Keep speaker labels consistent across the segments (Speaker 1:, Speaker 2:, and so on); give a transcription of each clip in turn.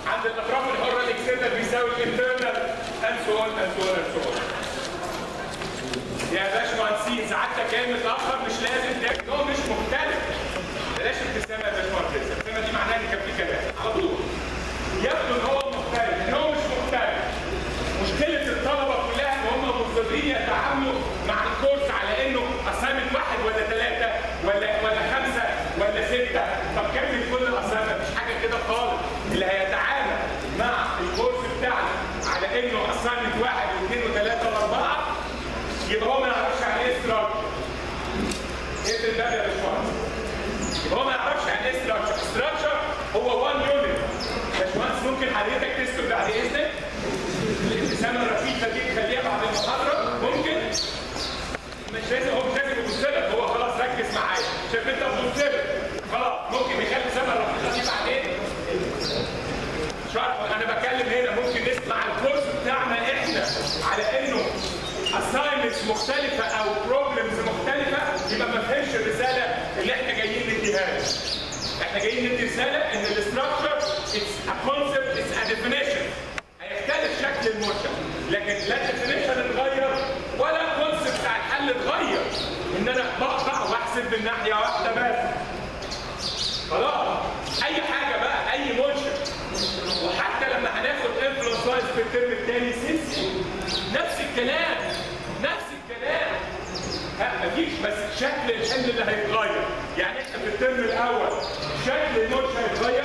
Speaker 1: عند الاطراف الحره الاكسترنال بيساوي الانترنال اند سو اون اند سو اون اند سو اون يا باشمهندسين سعادتك جاي متاخر مش لازم ده هو مش مختلف بلاش ابتسامه يا باشمهندس الابتسامه دي معناها ان كان في كلام على طول يبدو ان هو مختلف ان هو مش مختلف مشكله الطلبه كلها ان هم مصرين يتعاملوا مع الكورس على انه اسامه واحد ولا ثلاثه ولا ولا خمسه ولا سته طب كمل كل الاسامه مفيش حاجه كده خالص اللي هيتعامل مع الكورس بتاعنا على انه اسامه واحد واثنين وثلاثه واربعه يبقى هو ما يعرفش يعني ايه ستراكشر ايه الباب يا باشمهندس يبقى هو ما يعرفش يعني ايه ستراكشر ستراكشر هو 1 يونت باشمهندس ممكن حضرتك تكتب بعد اذنك الابتسامه الرفيقه دي تخليها بعد المحاضره ممكن مش لازم هو مش لازم يبص لك هو خلاص ركز معايا شايف انت بتبص لك خلاص ممكن نخلي الابتسامه الرفيقه دي بعدين شرح انا بتكلم هنا ممكن نسمع الكورس بتاعنا احنا على انه assignments مختلفة أو problems مختلفة يبقى ما فهمش الرسالة اللي احنا جايين نديها له. احنا جايين ندي رسالة إن الاستراكشر it's a concept it's a definition. هيختلف شكل المنشأ لكن لا definition اتغير ولا الكونسبت بتاع الحل اتغير. إن أنا بقطع وأحسب من ناحية واحدة بس. خلاص أي حاجة بقى أي منشأ وحتى لما هناخد انفلونس لايز في الترم الثاني سينسي نفس الكلام نفس الكلام ها مفيش بس شكل الحل اللي هيتغير يعني احنا في الترم الاول شكل المنشا هيتغير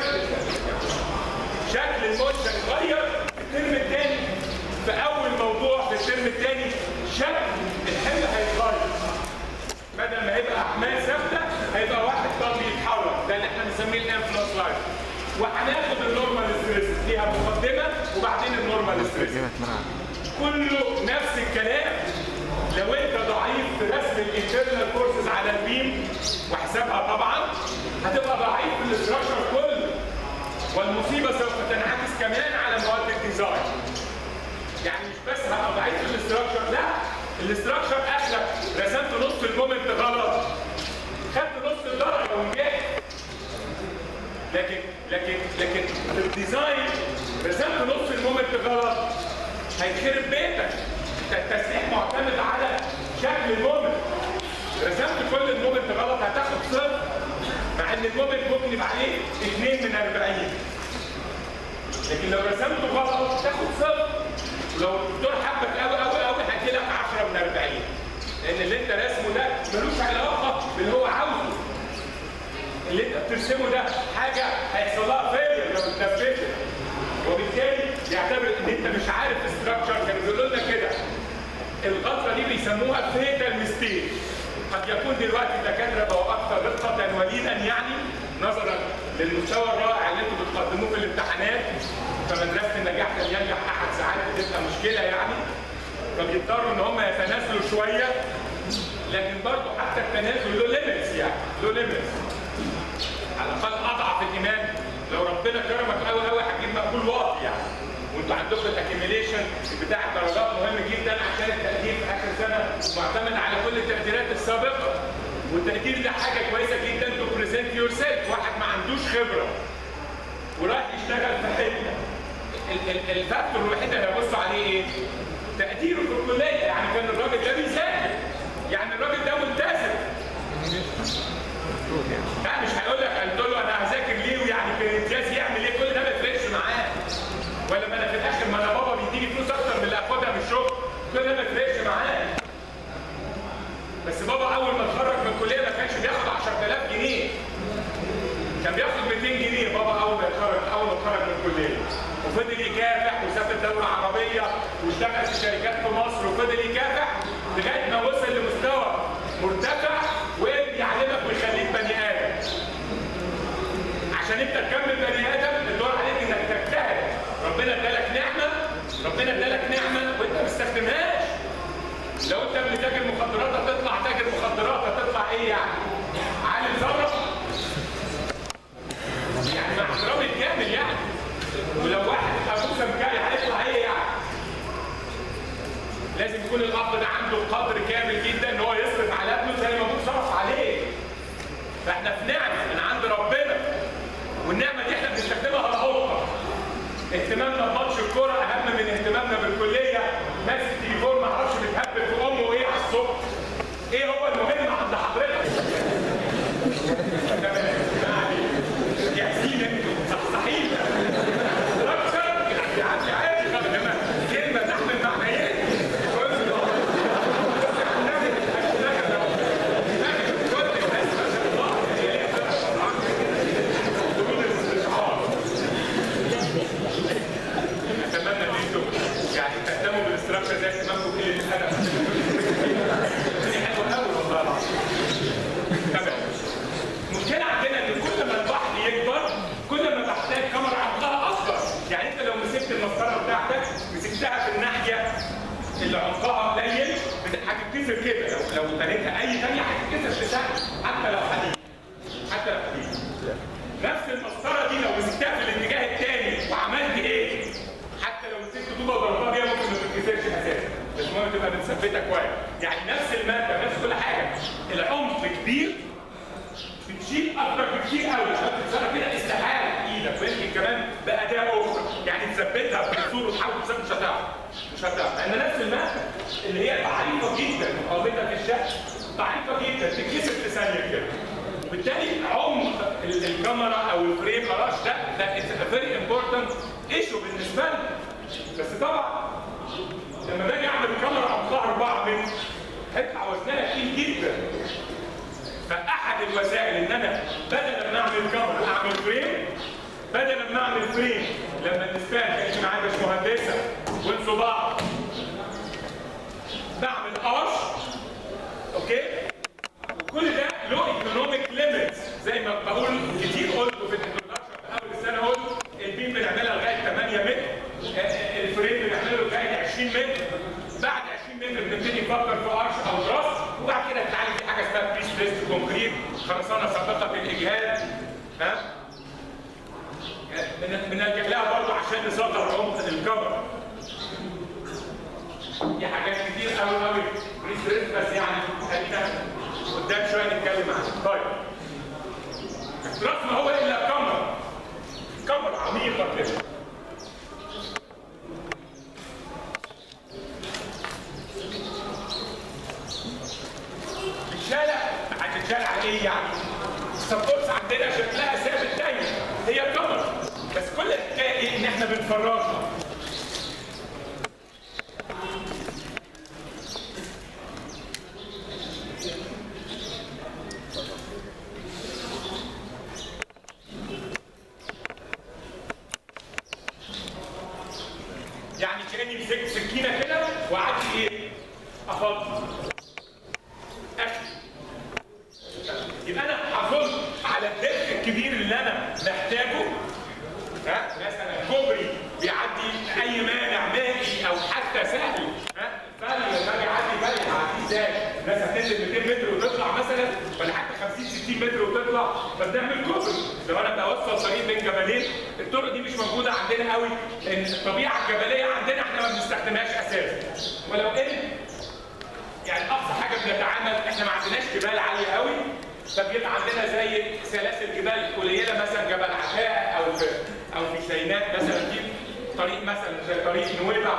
Speaker 1: شكل المنشا هيتغير في الترم الثاني في اول موضوع في الترم الثاني شكل الحل هيتغير بدل ما هيبقى احمال ثابته هيبقى واحد طن بيتحرك ده اللي احنا بنسميه الانفلونس لايز وهناخد النورمال ستريس فيها مقدمه وبعدين النورمال ستريس كله نفس الكلام لو انت ضعيف في رسم الانترنال كورسز على البيم وحسابها طبعا هتبقى ضعيف في الاستراكشر كله والمصيبه سوف تنعكس كمان على مواد الديزاين يعني مش بس هبقى ضعيف في الاستراكشر لا الاستراكشر اخلك رسمت نص المومنت غلط خدت نص الدرجه ونجحت لكن لكن لكن في الديزاين رسمت نص المومنت غلط هيخرب بيتك التسليح معتمد على شكل المومنت رسمت كل المومنت غلط هتاخد صفر مع ان المومنت ممكن يبقى عليه 2 من 40 لكن لو رسمته غلط تاخد صفر ولو الدكتور حبك قوي قوي قوي هيديلك 10 من 40 لان اللي انت راسمه ده ملوش علاقه باللي هو عاوزه اللي انت بترسمه ده حاجه هيحصل لها فيلير لو اتنفذت وبالتالي يعتبر ان انت مش عارف استراكشر كانوا بيقولوا لنا كده الغلطه دي بيسموها فيتال ميستيك قد يكون دلوقتي الدكاتره بقوا اكثر دقه وليدا يعني نظرا للمستوى الرائع اللي انتم بتقدموه في الامتحانات فمدرسه النجاح لم ينجح احد ساعات بتبقى مشكله يعني فبيضطروا ان هم يتنازلوا شويه لكن برضه حتى التنازل له ليميتس يعني له ليميتس على الاقل اضعف الايمان لو ربنا كرمك قوي قوي هتجيب مقبول واطي يعني وانتوا عندكم الاكيميليشن بتاع الدرجات مهم جدا عشان التقدير في اخر سنه معتمد على كل التقديرات السابقه والتقدير ده حاجه كويسه جدا تو بريزنت يور سيلف واحد ما عندوش خبره ورايح يشتغل في حته الفاكتور الوحيد اللي هيبصوا عليه ايه؟ تقديره في الكليه يعني كان الراجل ده بيذاكر يعني الراجل ده ملتزم لا مش هيقول لك قلت له انا هذاكر ليه ويعني في امتياز يعمل ايه كل ده ما يفرقش معاه ولا ما انا في الاخر ما انا بابا بيديني فلوس اكتر من اللي اخدها من الشغل كل ده ما يفرقش معاه بس بابا اول ما اتخرج من الكليه ما كانش بياخد 10000 جنيه كان بياخد 200 جنيه بابا اول ما يتخرج اول ما اتخرج من الكليه وفضل يكافح وسافر دوله عربيه واشتغل في شركات في مصر وفضل يكافح لغايه ما وصل لمستوى مرتفع وقدر يعلمك ويخليك بني ادم عشان انت تكمل بني ادم الدور عليك انك تجتهد ربنا ادالك نعمه ربنا ادالك نعمه وانت ما بتستخدمهاش لو انت ابن تاجر مخدرات هتطلع تاجر مخدرات هتطلع ايه يعني؟ عالم ثروه يعني مع احترامي الكامل يعني ولو واحد ابوه سمكري هيطلع ايه يعني؟ لازم يكون الاب تتكسر كده لو لو تنيتها اي ثانيه هتتكسر في ثانيه حتى لو حديد حتى لو حديد نفس المسطره دي لو مسكتها في الاتجاه الثاني وعملت ايه؟ حتى لو مسكت طوبه وضربتها بيها ممكن ما تتكسرش اساسا بس المهم تبقى متثبته كويس يعني نفس الماده نفس كل حاجه العمق كبير بتشيل اكتر بكتير قوي عشان تكسرها كده استحاله ايدك ويمكن كمان باداه اخرى يعني تثبتها بصوره وتحاول تثبت مش هتعرف مش هتعرف لان نفس الماده اللي هي ضعيفه جدا مقاومتها في الشكل ضعيفه جدا تتكسر في ثانيه كده وبالتالي عمق ال- الكاميرا او الفريم خلاص ده ده اتس فيري امبورتنت ايشو بالنسبه لنا بس طبعا لما باجي اعمل كاميرا عمقها 4 متر هيطلع وزنها تقيل جدا فاحد الوسائل ان انا بدل ما اعمل كاميرا اعمل فريم بدل ما اعمل فريم لما النسبان كانت معايا مش مهندسه وانسوا بعض بعمل قش اوكي وكل ده له ايكونوميك ليميتس زي ما بقول كتير قلت في الانترودكشن في اول السنه قلت البيم بنعملها لغايه 8 متر آه، آه، الفريم بنعمله لغايه 20 متر بعد 20 متر بنبتدي نفكر في قرش او راس وبعد كده بنتعلم في حاجه اسمها بريس بريست كونكريت خرسانه سابقه الاجهاد ها بن- بنلجأ لها برضه عشان نصغر عمق الكاميرا دي حاجات كتير قوي قوي بريس بريست بس يعني خلينا قدام شويه نتكلم عنها طيب التراث ما هو الا كاميرا كاميرا عميقه كده بتشالع هتتشالع على ايه يعني؟ السبورتس عندنا شكلها ثابت دايما هي كاميرا بس كل الحكايه ايه؟ ان احنا بنفرجها يعني كاني مسكت سكينه كده وقعدت ايه؟ افضل اكل يبقى انا هظن على الدفء الكبير اللي انا محتاجه ها مثلا كوبري بيعدي اي مانع مائي او حتى سهل ها فعلا لما اجي اعدي بالي هعدي ازاي؟ ناس هتنزل 200 متر وتطلع مثلا ولا حتى 50 60 متر وتطلع فبنعمل كوبري لو انا بوصل طريق بين جبلين الطرق دي مش موجوده عندنا قوي لان الطبيعه الجبليه عندنا احنا ما بنستخدمهاش اساسا ولو ان يعني اقصى حاجه بنتعامل احنا ما عندناش جبال عاليه قوي فبيبقى عندنا زي سلاسل جبال قليله مثلا جبل عتاق او في او في سيناء مثلا في طريق مثلا زي طريق نويبع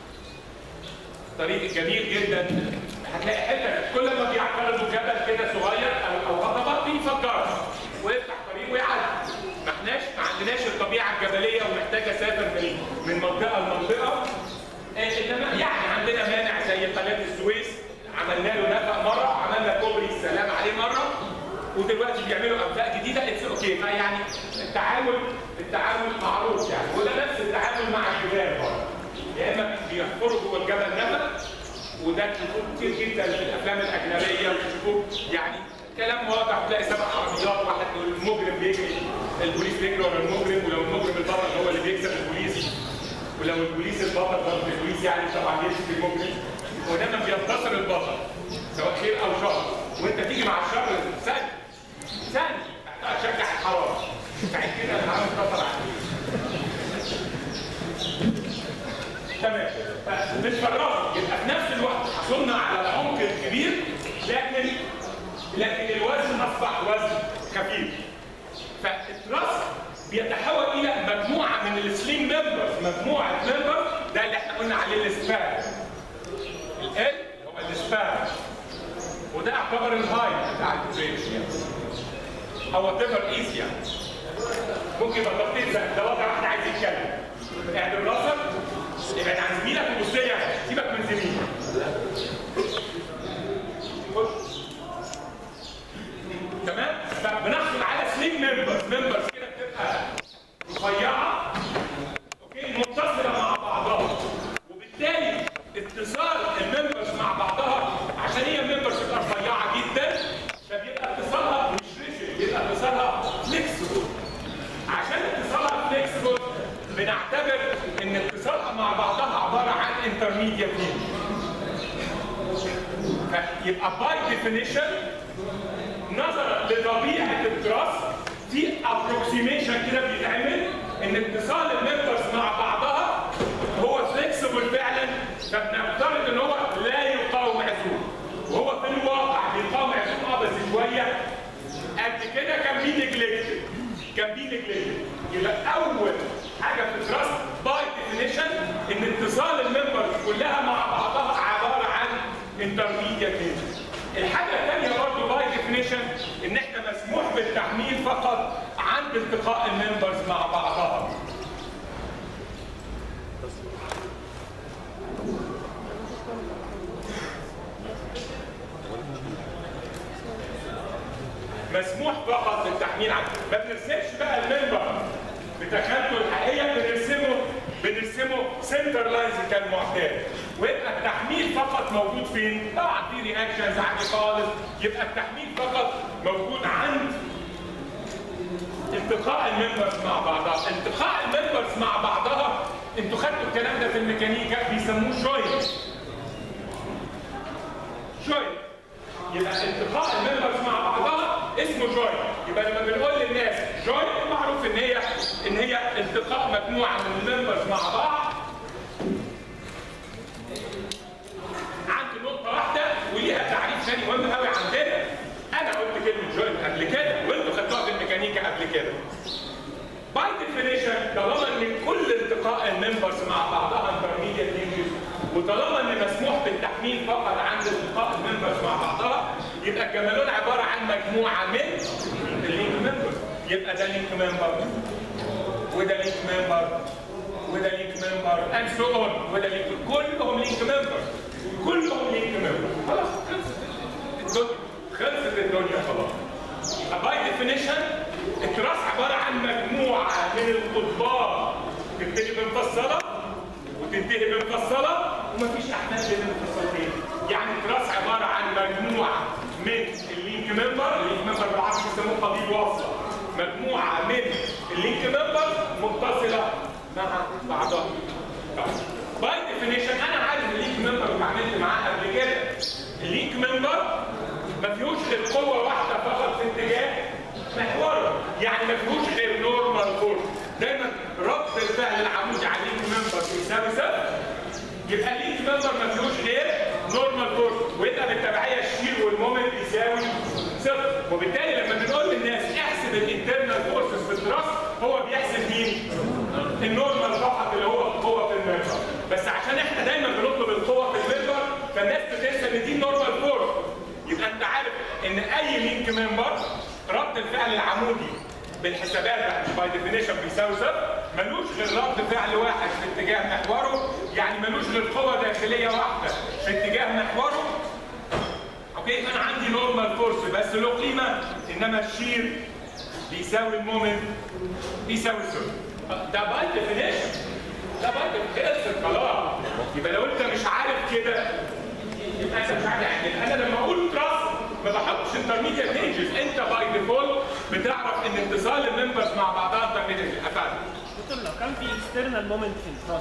Speaker 1: طريق جميل جدا هتلاقي حته كل ما بيعترضوا جبل كده صغير او او هضبات بيفجرها ويفتح طريق ويعدي ما احناش ما عندناش الطبيعه الجبليه ومحتاج اسافر من من منطقه لمنطقه انما يعني عندنا مانع زي قناه السويس عملنا له نفق مره عملنا كوبري السلام عليه مره ودلوقتي بيعملوا انفاق جديده اتس اوكي فيعني التعامل التعامل معروف يعني وده نفس التعامل مع الجبال برضه يا اما بيحفروا جوه الجبل نفق وده بتشوفوه كتير جدا في الافلام الاجنبيه وتشوفوه يعني كلام واضح تلاقي سبع عربيات واحد المجرم بيجري البوليس بيجري ورا المجرم ولو المجرم البطل هو اللي بيكسب البوليس ولو البوليس البطل ضرب البوليس يعني طبعا يمسك المجرم ودايما بينتصر البطل سواء خير او شر وانت تيجي مع الشر ثاني ثاني تشجع الحرام ساعد كده الحرام انتصر عليك تمام فبنفرغه يبقى في نفس الوقت حصلنا على العمق الكبير لكن لكن الوزن اصبح وزن خفيف فالتراس بيتحول الى مجموعه من السليم ممبرز مجموعه ممبرز ده اللي احنا قلنا عليه السبان ال هو السبان وده اعتبر الهاي بتاع الكوبريشن او وات ايفر ايز يعني ممكن يبقى تخطيط زي ده واحد واحد عايز يتكلم اعدل راسك ابعد عن زميلك وبص لي سيبك من زميلك خش. تمام فبنحصل على سليم ممبرز ممبرز كده بتبقى رفيعه اوكي متصله مع بعضها وبالتالي اتصال الممبرز مع بعضها عشان هي الممبرز بتبقى رفيعه جدا فبيبقى اتصالها مش ريجل بيبقى اتصالها فليكسبل عشان اتصالها فليكسبل بنعتبر ان اتصالها مع بعضها عباره عن انترميديت فيبقى باي ديفينيشن نظرا لطبيعه التراس في ابروكسيميشن كده بيتعمل ان اتصال الممبرز مع بعضها هو فليكسبل فعلا فبنفترض ان هو لا يقاوم عزوم وهو في الواقع بيقاوم عزوم اه بس شويه قد كده كان بي نجلكتد كان بي نجلكتد يبقى اول حاجه في التراست باي ديفينيشن ان اتصال الممبرز كلها مع بعضها عباره عن انترميديت الحاجه الثانيه برضه باي ديفينيشن ان احنا مسموح بالتحميل فقط عند التقاء الممبرز مع بعضها مسموح فقط بالتحميل عنه ما بنرسمش بقى الممبر بتخيلته الحقيقيه بنرسمه بنرسمه سنتر لاينز كالمعتاد ويبقى التحميل فقط موجود فين؟ طبعا في رياكشنز عادي خالص يبقى التحميل فقط موجود عند التقاء الممبرز مع بعضها، التقاء الممبرز مع بعضها انتوا خدتوا الكلام ده في الميكانيكا بيسموه جوينت جوينت يبقى التقاء الممبرز مع بعضها اسمه جوينت يبقى لما بنقول للناس جوينت معروف ان هي ان هي التقاء مجموعه من الممبرز مع بعض عند نقطه واحده وليها تعريف ثاني مهم قوي عندنا انا قلت كلمه جوينت قبل كده وانتوا خدتوها في الميكانيكا قبل كده باي ديفينيشن طالما ان كل التقاء الممبرز مع بعضها انترميديت لينكس وطالما ان مسموح بالتحميل فقط عند التقاء الممبرز مع بعضها يبقى الجمالون عباره عن مجموعه من اللينك ممبرز يبقى ده لينك ممبر وده لينك ممبر وده لينك ممبر اند سو اون وده لينك كلهم لينك ممبر كلهم لينك ممبر خلاص خلصت الدنيا خلصت الدنيا خلاص باي ديفينيشن التراس عباره عن مجموعه من القضبان تبتدي بمفصله وتنتهي بمفصله ومفيش احمال بين المفصلتين يعني التراس عباره عن مجموعه من اللينك ممبر اللينك ممبر بالعربي بيسموه قضيب واصله مجموعه من اللينك ممبر متصله مع بعضها باي ديفينيشن انا عارف اللينك ممبر واتعاملت معاه قبل كده اللينك ممبر ما فيهوش غير قوه واحده فقط في اتجاه محوره يعني ما فيهوش غير نورمال فورس دايما ربط الفعل العمودي على اللينك ممبر يساوي صفر يبقى اللينك ممبر ما فيهوش غير نورمال فورس ويبقى بالتبعيه الشير والمومنت يساوي صفر وبالتالي لما بنقول للناس احسب الانترنال فورسز في التراس هو بيحسب مين؟ النورمال فقط اللي هو القوه في الممبر بس عشان احنا دايما بنطلب القوه في الممبر فالناس بتنسى ان دي نورمال فورس يبقى انت عارف ان اي لينك ممبر رد الفعل العمودي بالحسابات بقى باي ديفينيشن بيساوي صفر ملوش غير رد فعل واحد في اتجاه محوره يعني ملوش غير قوه داخليه واحده في اتجاه محوره اوكي انا عندي نورمال فورس بس له قيمه انما الشير بيساوي المومنت بيساوي صفر ده باي ديفينيشن ده باي ديفينيشن خلاص يبقى لو انت مش عارف كده يبقى انت مش عارف يعني انا لما اقول تراست ما بحطش انترميديت ايجز انت باي ديفولت بتعرف ان اتصال الممبرز مع بعضها انترميديت افعل
Speaker 2: دكتور لو كان في external moment في التراس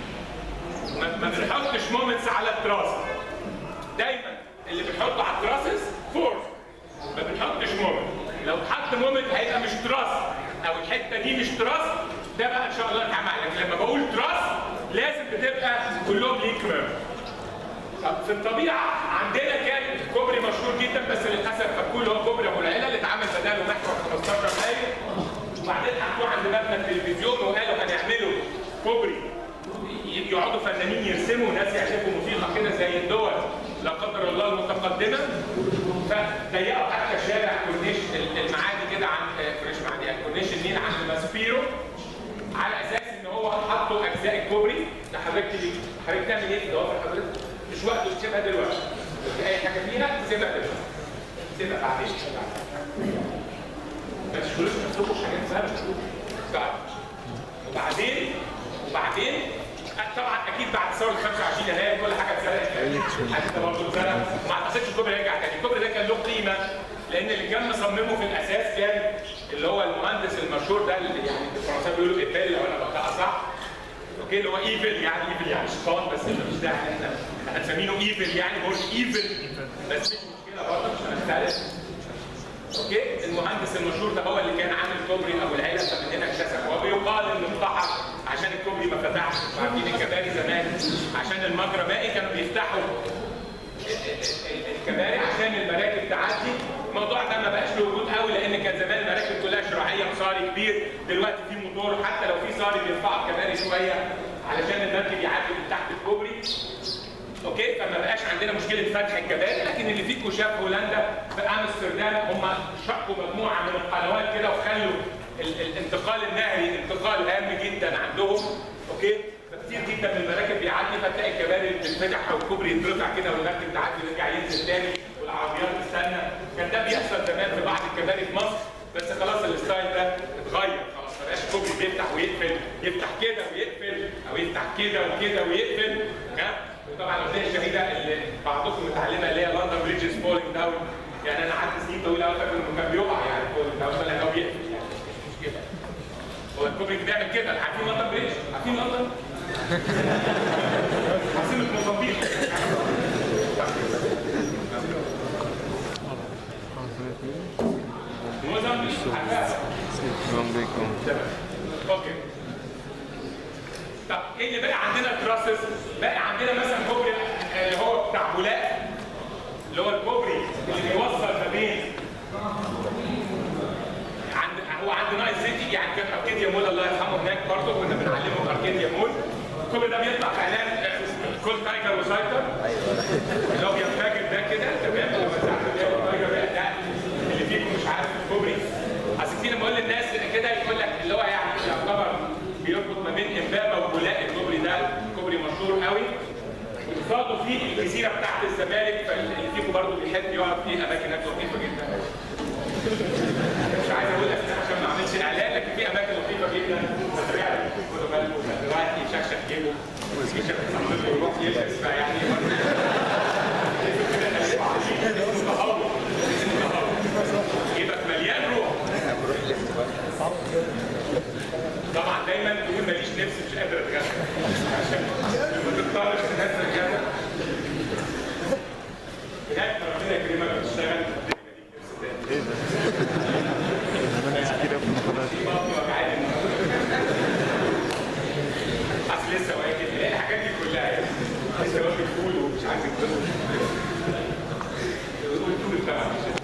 Speaker 1: ما ما بنحطش مومنتس على التراس دايما اللي بنحطه على التراسس فورس ما بنحطش مومنت لو اتحط مومنت هيبقى مش تراس او الحته دي مش تراس ده بقى ان شاء الله نتعامل لكن لما بقول تراس لازم بتبقى كلهم لينك ممبر طب في الطبيعه عندنا كان كوبري مشهور جدا بس للاسف فكوه اللي هو كوبري ابو العيله اللي اتعمل بداله محور 15 مايو وبعدين حطوه عند مبنى التلفزيون وقالوا هنعمله كوبري ي- يقعدوا فنانين يرسموا وناس يعزفوا موسيقى كده زي الدول لا قدر الله المتقدمه فضيقوا حتى شارع كورنيش المعادي كده عن آه، كورنيش معادي يعني كورنيش النيل عند ماسبيرو على اساس ان هو حطوا اجزاء الكوبري ده حضرتك دي حضرتك تعمل ايه في ضوافر حضرتك؟ مش وقت تسيبها دلوقتي في اي حاجه فيها سيبها دلوقتي سيبها بعدين ما تشغلوش نفسكم بحاجات سهله طيب وبعدين وبعدين طبعا اكيد بعد ثوره 25 يناير كل حاجه اتسرقت حتى برضه اتسرق ما اعتقدش الكوبري هيرجع تاني الكوبري ده كان له قيمه لان اللي كان مصممه في الاساس كان اللي هو المهندس المشهور ده اللي يعني الفرنساوي بيقولوا ايفيل لو انا بقراها صح اوكي اللي هو ايفل يعني ايفل يعني شيطان بس مش داعي ان احنا هنسمينه ايفل يعني بقول ايفل بس مش مشكله برضه مش هنختلف اوكي المهندس المشهور ده هو اللي كان عامل كوبري ابو العيله فمن هنا اكتسب وبيقال انه انتحر عشان الكوبري ما فتحش عارفين الكباري زمان عشان المجرى مائي كانوا بيفتحوا الكباري عشان المراكب تعدي الموضوع ده ما بقاش له وجود قوي لان كان زمان المراكب كلها شراعيه بصاري كبير دلوقتي في موتور حتى لو في صاري بيرفعوا الكباري شويه علشان المركب يعدي من تحت الكوبري اوكي فما بقاش عندنا مشكله فتح الكباري لكن اللي فيكم شاف هولندا في امستردام هم شقوا مجموعه من القنوات كده وخلوا ال- الانتقال النهري انتقال هام جدا عندهم اوكي فكتير جدا من المراكب بيعدي فتلاقي الكباري بتتفتح او الكوبري يترفع كده والمركب تعدي ويرجع ينزل تاني والعربيات تستنى كان ده بيحصل زمان في بعض الكباري في مصر بس خلاص الستايل ده اتغير خلاص ما بقاش الكوبري بيفتح ويقفل يفتح كده ويقفل او يفتح كده وكده ويقفل ها وطبعا الاغنيه الشهيره اللي بعضكم متعلمها اللي هي لندن بريدجز فولينج داون يعني انا قعدت سنين طويله قوي فاكر انه كان بيقع يعني فولينج داون ولا هو بيقفل يعني مش كده هو الكوبري بيعمل كده عارفين لندن بريدج عارفين لندن عاصمه موزمبيق موزمبيق عارفها
Speaker 3: السلام عليكم
Speaker 1: اوكي طب ايه اللي بقى عندنا تراسس بقى عندنا مثلا كوبري اللي هو بتاع بولاق اللي هو الكوبري اللي بيوصل ما بين عند هو عند نايل سيتي يعني كان اركيديا مول الله يرحمه هناك برضه كنا بنعلمه في اركيديا مول الكوبري ده بيطلع في اعلان كل تايجر وسايتر اللي هو بينفجر ده كده تمام لما ساعات بيعمل تايجر ده اللي فيكم مش عارف الكوبري اصل كتير لما اقول للناس كده يقول لك اللي هو يعني يعتبر بيربط ما بين امبابه وبولاق الكوبري ده كوبري مشهور قوي قصاده في الجزيره بتاعت الزمالك فاللي فيكم برضه بيحب يقعد في اماكن هناك لطيفه جدا مش عايز اقول اسماء عشان ما اعملش اعلان لكن في اماكن لطيفه جدا بس فعلا خدوا بالكم الواحد يشخشخ جيبه ويشخشخ صاحبته ويروح يلبس فيعني برضه اسمه تهور اسمه تهور يبقى مليان روح طبعا دايما تقول ماليش نفس مش قادر اتغدى عشان لما تضطر تنزل غدا هناك ربنا يكرمك وتشتغل الدنيا دي نفس تاني
Speaker 3: انا كده في المحاضرات
Speaker 1: بطني وجعاني اصل لسه واكل ايه الحاجات دي كلها يعني لسه واكل فول ومش عارف الفول والفول طبعا مش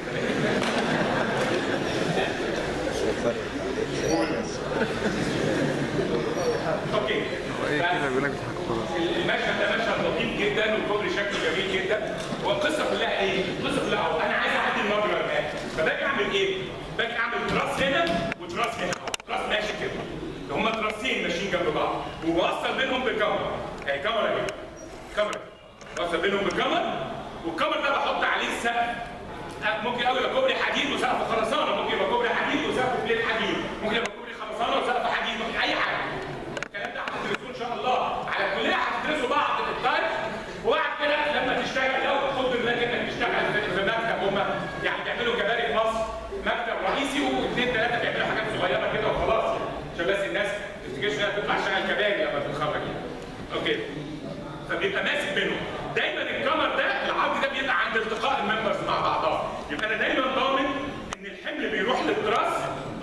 Speaker 1: اوكي
Speaker 3: ايه
Speaker 1: ف-
Speaker 3: كده بيقول لك بتحكي خلاص
Speaker 1: المشهد ده مشهد لطيف جدا والكوبري شكله جميل جدا والقصه كلها ايه؟ القصه كلها أهو، انا عايز اعدي المجرى هناك فباجي اعمل ايه؟ باجي اعمل تراس هنا وتراس هنا تراس ماشي كده هما تراسين ماشيين جنب بعض وبوصل بينهم بكاميرا اهي كاميرا اهي كاميرا بوصل بينهم بكاميرا والكاميرا ده بحط عليه السقف أه، ممكن قوي يبقى كوبري حديد وسقف خرسانه ممكن يبقى كوبري حديد وسقف بليت حديد ممكن يبقى كوبري خرسانه وسقف حديد ممكن اي حاجه الكلام ده هتدرسوه ان شاء الله على الكليه هتدرسوا بعض التايب وبعد كده لما تشتغل لو خد بالك انك تشتغل في في مكتب هم يعني بيعملوا كباري في مصر مكتب رئيسي واثنين ثلاثه بيعملوا حاجات صغيره كده وخلاص عشان بس الناس ما تفتكرش انها تطلع تشتغل كباري لما تتخرج يعني. اوكي فبيبقى ماسك بينهم دايما الكمر ده العرض ده بيبقى عند التقاء الممبرز مع بعضها يبقى انا دايما ضامن ان الحمل بيروح للتراس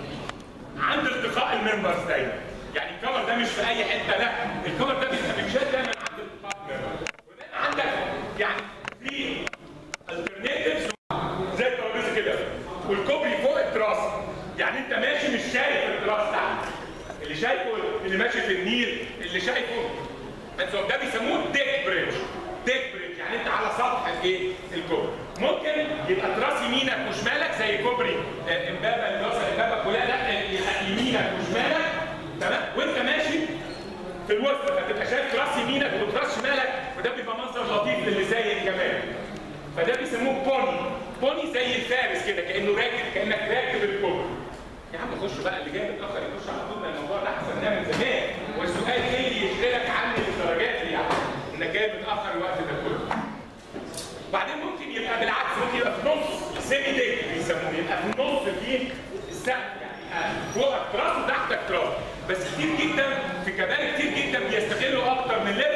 Speaker 1: عند التقاء الممبرز دايما يعني الكمر ده مش في اي حته لا الكمر ده بيبقى متشال دايما عند التقاء الممبرز ويبقى عندك يعني في alternatives زي الترابيزه كده والكوبري فوق التراس يعني انت ماشي مش شايف التراس تحت اللي شايفه اللي ماشي في النيل اللي شايفه بس هو ده بيسموه ديك بريدج ديك بريدج يعني انت على سطح الايه الكوبري ممكن يبقى تراس يمينك وشمالك زي كوبري آه، امبابه اللي وصل امبابه كلها لا يبقى يمينك وشمالك تمام وانت ماشي في الوسط فتبقى شايف تراس يمينك وتراس شمالك وده بيبقى منظر لطيف للي زي كمان فده بيسموه بوني بوني زي الفارس كده كانه راكب كانك راكب الكوبري يا عم خش بقى اللي جاي متاخر يخش على طول ما الموضوع ده حسبناه من زمان والسؤال ايه اللي يشغلك عن الدرجات دي يعني انك جاي متاخر الوقت ده كله بعدين ممكن يبقى بالعكس ممكن يبقى في نص سيمي ديك بيسموه يبقى في النص فيه السقف يعني يبقى فوقك تراس وتحتك تراس بس كتير جدا في كباري كتير جدا بيستغلوا اكتر من ليفل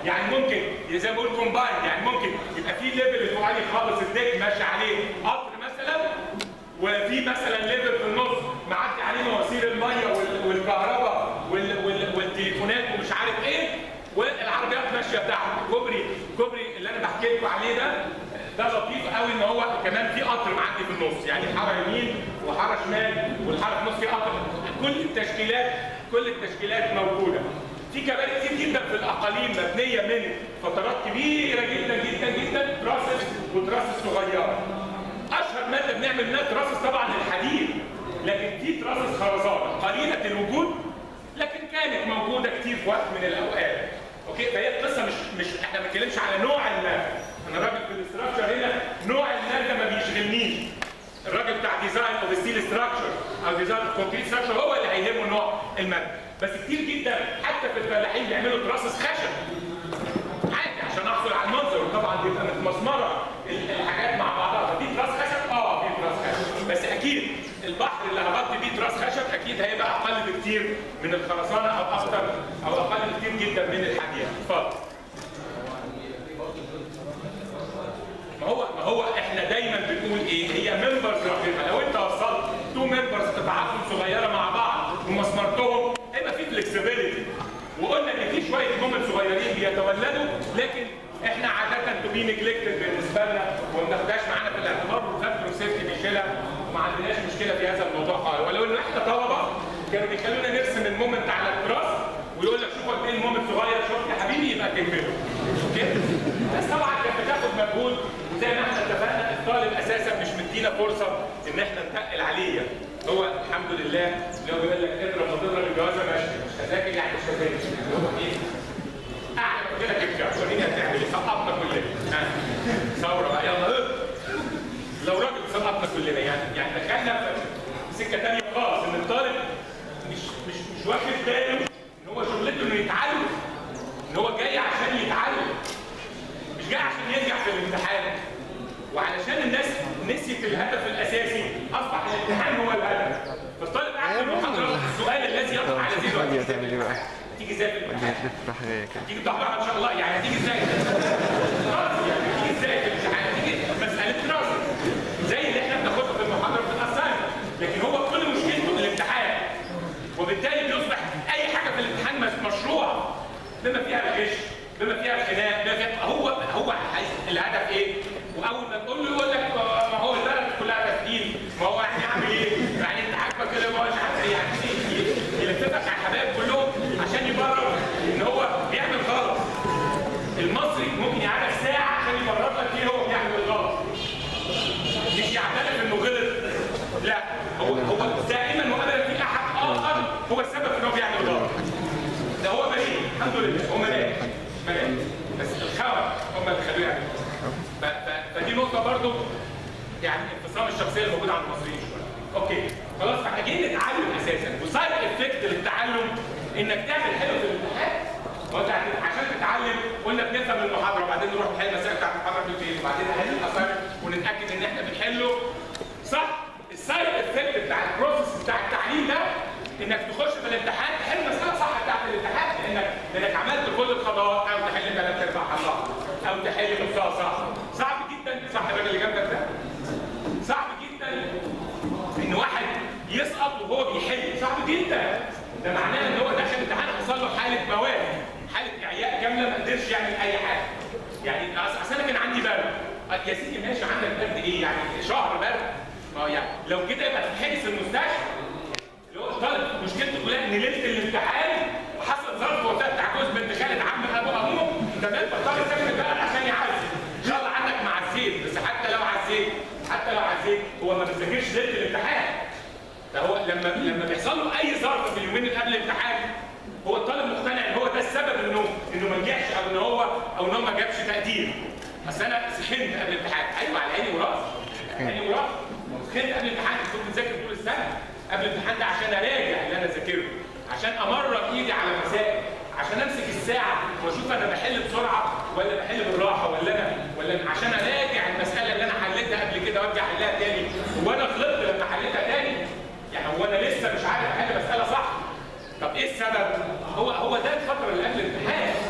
Speaker 1: يعني ممكن زي ما بقول كومباين يعني ممكن يبقى في ليفل الفوقاني خالص الديك ماشي عليه قطر مثلا وفي مثلا ليفل في النص معدي عليه مواسير الميه وال- والكهرباء وال- وال- والتليفونات ومش عارف ايه والعربيات ماشيه تحت كوبري كوبري اللي انا بحكي لكم عليه ده ده لطيف قوي ان هو كمان في قطر معدي في النص يعني حاره يمين وحاره شمال والحاره في النص في قطر كل التشكيلات كل التشكيلات موجوده في كباري كتير جدا في الاقاليم مبنيه من فترات كبيره جدا جدا جدا تراسس وتراسس صغيره اشهر ماده بنعمل منها تراسس طبعا الحديد لكن في تراسس خرسانه قليله الوجود لكن كانت موجوده كتير في وقت من الاوقات اوكي فهي القصه مش مش احنا ما بنتكلمش على نوع الماده انا راجل في الاستراكشر هنا نوع الماده ما بيشغلنيش الراجل بتاع ديزاين اوف ستيل ستراكشر او ديزاين اوف كونكريت ستراكشر هو اللي هيهمه نوع الماده بس كتير جدا حتى في الفلاحين بيعملوا تراسس خشب عادي عشان احصل على المنظر وطبعا بيبقى متمسمره ال- الحاجات مع بعضها فدي تراس خشب اه في تراس خشب بس اكيد البحر اللي هغطي بيه تراس خشب اكيد هيبقى اقل بكتير من الخرسانه او اكتر او اقل بكتير جدا من الحديد اتفضل ما هو ما هو احنا دايما بنقول ايه هي ممبرز رقيقه لو انت وصلت تو ممبرز قطعاتهم صغيره مع بعض ومسمرتهم هيبقى في فلكسبيليتي وقلنا ان في شويه مومنت صغيرين بيتولدوا لكن احنا عاده تو بي نجلكتد بالنسبه لنا وما بناخدهاش معانا في الاعتبار والفاكتور سيفتي بيشيلها وما عندناش مشكله في هذا الموضوع خالص ولو ان احنا طلبه كانوا بيخلونا نرسم المومنت على التراس ويقول لك شوف قد ايه المومنت صغير شوف يا حبيبي يبقى تكمله اوكي بس طبعا كانت بتاخد مجهود وزي ما احنا اتفقنا الطالب اساسا مش مدينا فرصه ان احنا نتقل عليه هو الحمد لله لو بيقول لك اضرب وتضرب الجوازه ماشي مش هذاكر يعني مش هذاكر هو ايه اعلى من كده كده وريني هتعمل ايه سقطنا كلنا ها ثوره بقى يلا اضرب. لو راجل سقطنا كلنا يعني يعني دخلنا في سكه ثانيه خالص ان الطالب مش مش مش واخد باله ان هو شغلته انه يتعلم ان هو جاي عشان يتعلم مش جاي عشان ينجح في الامتحان وعلشان الناس نسيت الهدف الاساسي اصبح الامتحان هو الهدف فالطالب قاعد في المحاضره السؤال الذي يطرح على ذهنه
Speaker 3: ودي هتعمل ايه بقى؟
Speaker 1: تيجي ازاي في
Speaker 3: ودي
Speaker 1: الامتحان
Speaker 3: هتلف راح جايه كده
Speaker 1: تيجي تدحرج ان شاء الله يعني هتيجي ازاي؟ دراسة يعني هتيجي ازاي في الامتحان؟ هتيجي مسألة دراسة زي اللي احنا بناخدها في المحاضرة في الأسايمنت لكن هو كل مشكلته الامتحان وبالتالي بيصبح أي حاجة في الامتحان مش- مشروع بما فيها الغش بما فيها الخناق بما فيها هو هو عايز الهدف ايه؟ واول ما تقول له يقول لك ما ما هو البلد كلها تسجيل ما هو يعني اعمل ايه؟ يعني انت عاجبك كده ما هوش عارف ايه يعني ي- يلففك على الحبايب كلهم عشان يبرر ان هو بيعمل غلط المصري ممكن يقعدك ساعة عشان يبرر لك ليه هو بيعمل غلط. مش يعترف انه غلط. لا هو هو دائما وابدا في احد اخر هو السبب ان هو بيعمل غلط. ده هو بريء الحمد لله هو ملاك ملاك بس الخوف هم اللي خلوه يعمل ف- ف- فدي نقطة برضو يعني انفصام الشخصية الموجودة عند المصريين شوية. اوكي خلاص فاحنا جايين نتعلم اساسا وسايد افكت للتعلم انك تعمل حلو في الامتحان وانت هت- عشان تتعلم قلنا بنفهم المحاضره وبعدين نروح نحل المسائل بتاعت المحاضره في البيت وبعدين نحل الاسايمنت ونتاكد ان احنا بنحله صح السايد افكت بتاع البروسيس بتاع التعليم ده انك تخش في الامتحان تحل مساله صح بتاعت الامتحان لانك لانك عملت كل الخطوات او تحل ثلاث ارباع الله او تحل نصها صح صعب جدا صح الراجل اللي جنبك ده صعب جدا ان واحد يسقط وهو بيحل صعب جدا ده معناه ان هو داخل امتحان حصل له حاله مواد حاله اعياء كامله ما قدرش يعمل اي حاجه يعني أص- اصل انا كان عندي برد أه، يا سيدي ماشي عندك برد ايه يعني شهر برد ما هو يعني لو كده يبقى تتحجز في المستشفى اللي هو الطالب مشكلته كلها ان ليله الامتحان حصل ظرف وفاه بتاع جوز بنت خالد عم ابو ابوه تمام فالطالب ساكن البلد عشان يعزي ان شاء الله عندك معزيت بس حتى لو عزيت حتى لو عزيت هو ما بيذاكرش ليله الامتحان ده هو لما لما بيحصل له اي ظرف في اليومين اللي قبل الامتحان هو الطالب مقتنع ان هو ده السبب انه انه ما نجحش او ان هو او ان هو ما جابش تقدير بس انا سخنت قبل الامتحان ايوه على عيني وراسي عيني وراسي سخنت قبل الامتحان كنت بذاكر طول السنه قبل الامتحان ده عشان اراجع اللي انا ذاكره عشان امرر ايدي على مسائل عشان امسك الساعه واشوف انا بحل بسرعه ولا بحل بالراحه ولا انا ولا أنا عشان اراجع المساله اللي انا حليتها قبل كده وارجع احلها تاني وانا غلطت لما حليتها تاني يعني هو انا لسه مش عارف احل مساله صح طب ايه السبب؟ هو هو ده الفتره اللي قبل الامتحان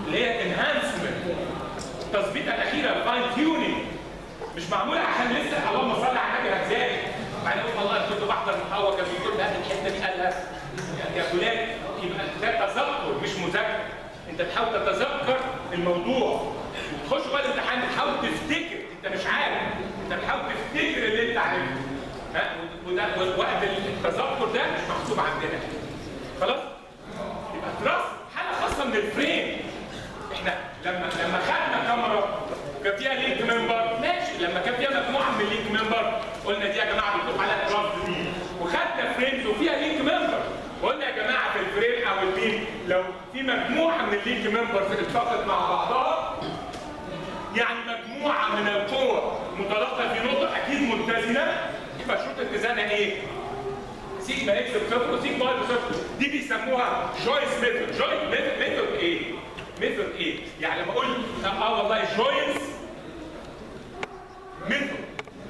Speaker 1: اللي هي انهانسمنت التظبيطه الاخيره الفاين تيونينج مش معموله عشان لسه اللهم صل على النبي هتذاكر بعدين اقول والله أنا كنت بحضر محاور كان بيقول لا الحته دي قالها يا فلان يبقى ده تذكر مش مذاكره انت تحاول تتذكر الموضوع وتخش بقى الامتحان تحاول تفتكر انت مش عارف انت بتحاول تفتكر اللي انت عارفه ها وده وقت التذكر ده مش مكتوب عندنا خلاص يبقى تراس حاله خاصه من الفريم احنا لما لما خدنا كاميرا كان فيها لينك ممبر ماشي لما كان فيها مجموعه من اللينك ممبر قلنا دي يا جماعه بتقول عليها تراس دي وخدنا فريمز وفيها لينك ممبر قلنا يا جماعه في الفريم او البيم لو في مجموعه من اللينك ممبرز اتفقت مع بعضها يعني مجموعه من القوى متلاقيه في نقطه اكيد متزنه يبقى شروط اتزانها ايه؟ سيجما اكس بصفر وسيجما واي بصفر دي بيسموها جويس ميثود جويس ميثود ايه؟ ميثود ايه؟ يعني لما اقول اه والله جويس ميثود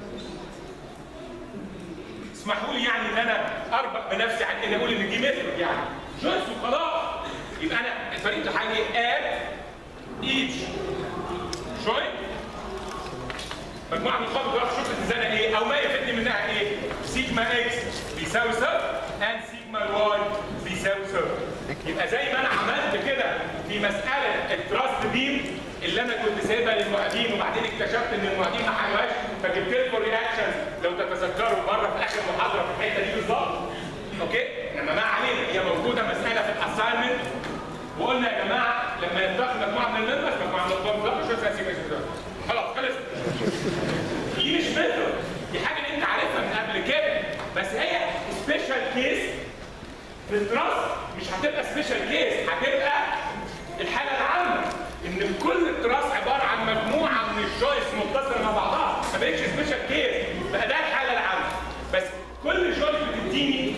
Speaker 1: اسمحوا لي يعني ان انا اربط بنفسي عن ان اقول ان دي ميثود يعني جويس وخلاص يبقى انا طريقه الحل ايه؟ اد ايتش جوين مجموعه من الخط بتعرف شوف الاتزانه ايه او ما يفيدني منها ايه سيجما اكس بيساوي صفر ان سيجما الواي بيساوي صفر يبقى زي ما انا عملت كده في مساله التراست بيم اللي انا كنت سايبها للمعيدين وبعدين اكتشفت ان المعيدين ما حلوهاش فجبت لكم رياكشنز لو تتذكروا مره في اخر محاضره في الحته دي بالظبط اوكي انما ما علينا هي موجوده مساله في الاساينمنت وقلنا يا جماعه لما يتدخل مجموعه من الممبرز مجموعه من الطلاب مش اسمها سيجما سيجما خلاص خلص دي مش ميثود دي حاجه انت عارفها من قبل كده بس هي سبيشال كيس في الدراسه مش هتبقى سبيشال كيس هتبقى الحاله العامه ان كل الدراسه عباره عن مجموعه من الجويس متصله مع بعضها ما بقتش سبيشال كيس بقى ده الحاله العامه بس كل جويس بتديني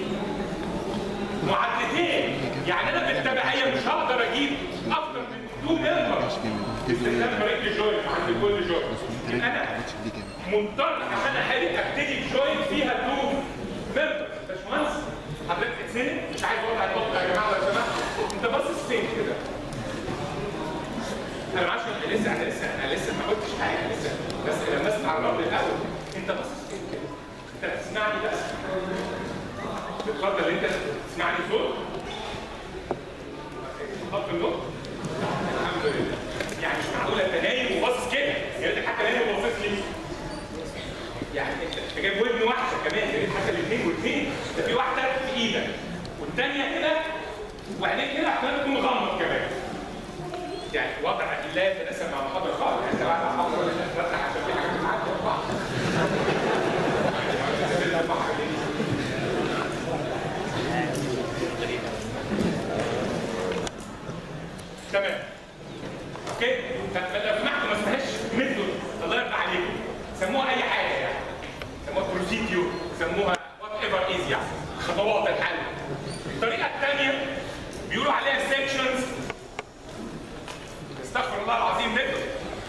Speaker 1: معادلتين يعني انا بالتبعيه مش هقدر اجيب اكتر من تو ممبر باستخدام طريقه الجوينت عند كل جوينت انا مضطر عشان احل ابتدي بجوينت فيها تو ممبر باشمهندس حضرتك اتسند مش عايز وضع النقطه يا جماعه لو سمحت انت باصص فين كده؟ انا معرفش انا لسه انا لسه انا لسه ما قلتش حاجه لسه بس لما اسمع الرد الاول انت باصص فين كده؟ انت بتسمعني بس اتفضل انت تسمعني صوت خط النقط الحمد لله يعني مش معقوله انت نايم وباصص كده يا ريت حتى نايم وباصص لي يعني انت انت جايب ودن واحده كمان يا ريت حتى الاثنين والاثنين ده في واحده في ايدك والثانيه كده وعينيك كده احتمال تكون مغمض كمان يعني وضع لا يتناسب مع محاضره خالص يعني انت بعد محاضره ولا تفتح عشان في حاجات بتعدي ورا بعض تمام اوكي فلو سمحتوا ما اسمهاش ميثود الله يرضى عليكم سموها اي حاجه يعني سموها بروسيديور سموها وات ايفر از يعني خطوات الحل الطريقه الثانيه بيقولوا عليها سيكشنز استغفر الله العظيم ميثود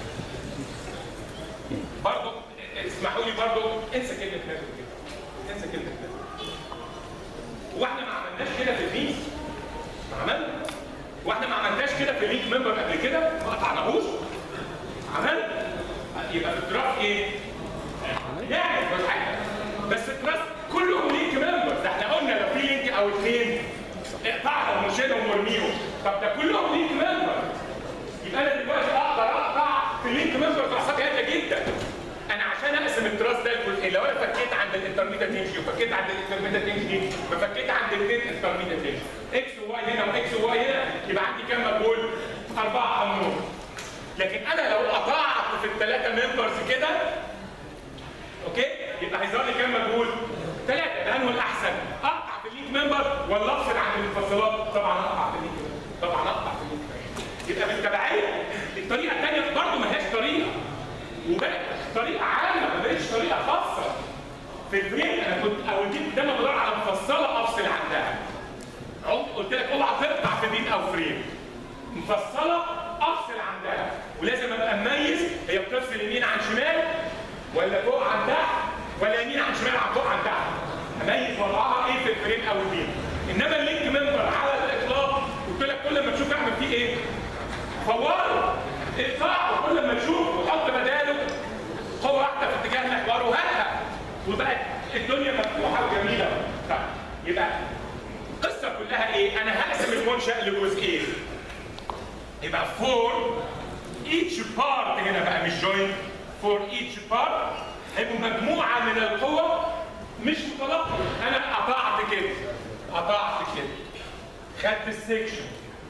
Speaker 1: برضه اسمحوا لي برضه انسى كلمه ميثود كده انسى كلمه ميثود واحنا ما عملناش كده في البيس ما عملنا واحنا ما عملناش كده في لينك ممبر قبل كده ما قطعناهوش عملنا يبقى في الدراف ايه؟ يعني مش حاجه بس الدراف كلهم لينك ممبر ده احنا قلنا لو في لينك او اثنين اقطعهم وشيلهم وارميهم طب ده كلهم لينك ممبر يبقى انا دلوقتي اقدر اقطع في اللينك ممبر بأسعار هاديه جدا انا عشان اقسم التراس ده لجزئين لو انا فكيت عند الانترميديت تنجي وفكيت عند الانترميديت تنجي ما فكيت عند الاثنين انترميديت تنجي اكس وواي هنا واكس وواي هنا يبقى عندي كام مجهول؟ اربعه امور لكن انا لو قطعت في الثلاثه ممبرز كده اوكي يبقى هيظهر لي كام مجهول؟ ثلاثه ده انه الاحسن اقطع في اللينك ممبر ولا افصل عن المنفصلات؟ طبعا اقطع في اللينك ممبر طبعا اقطع في اللينك ممبر يبقى بالتبعيه الطريقه الثانيه برضه ما هياش طريقه وبقت طريقه عامه ما بقتش طريقه خاصه في الفريم انا كنت اول دي قدام بدور على مفصله افصل عندها قلت لك اوعى تقطع في دين او فريم مفصله افصل عندها ولازم ابقى مميز هي بتفصل يمين عن شمال ولا فوق عن تحت ولا يمين عن شمال عن فوق عن تحت اميز وضعها ايه في الفريم او الدين انما اللينك ممبر على الاطلاق قلت لك كل ما تشوف اعمل فيه ايه فوره اقطعه كل ما تشوف وحط بداله قوه واحده في اتجاه المحور وهاتها وبقت الدنيا مفتوحه وجميله طيب يبقى القصه كلها ايه؟ انا هقسم المنشا لجزئين يبقى فور each part هنا بقى مش joint for each part هيبقوا مجموعه من القوى مش متلاقيه انا قطعت كده قطعت كده خدت السكشن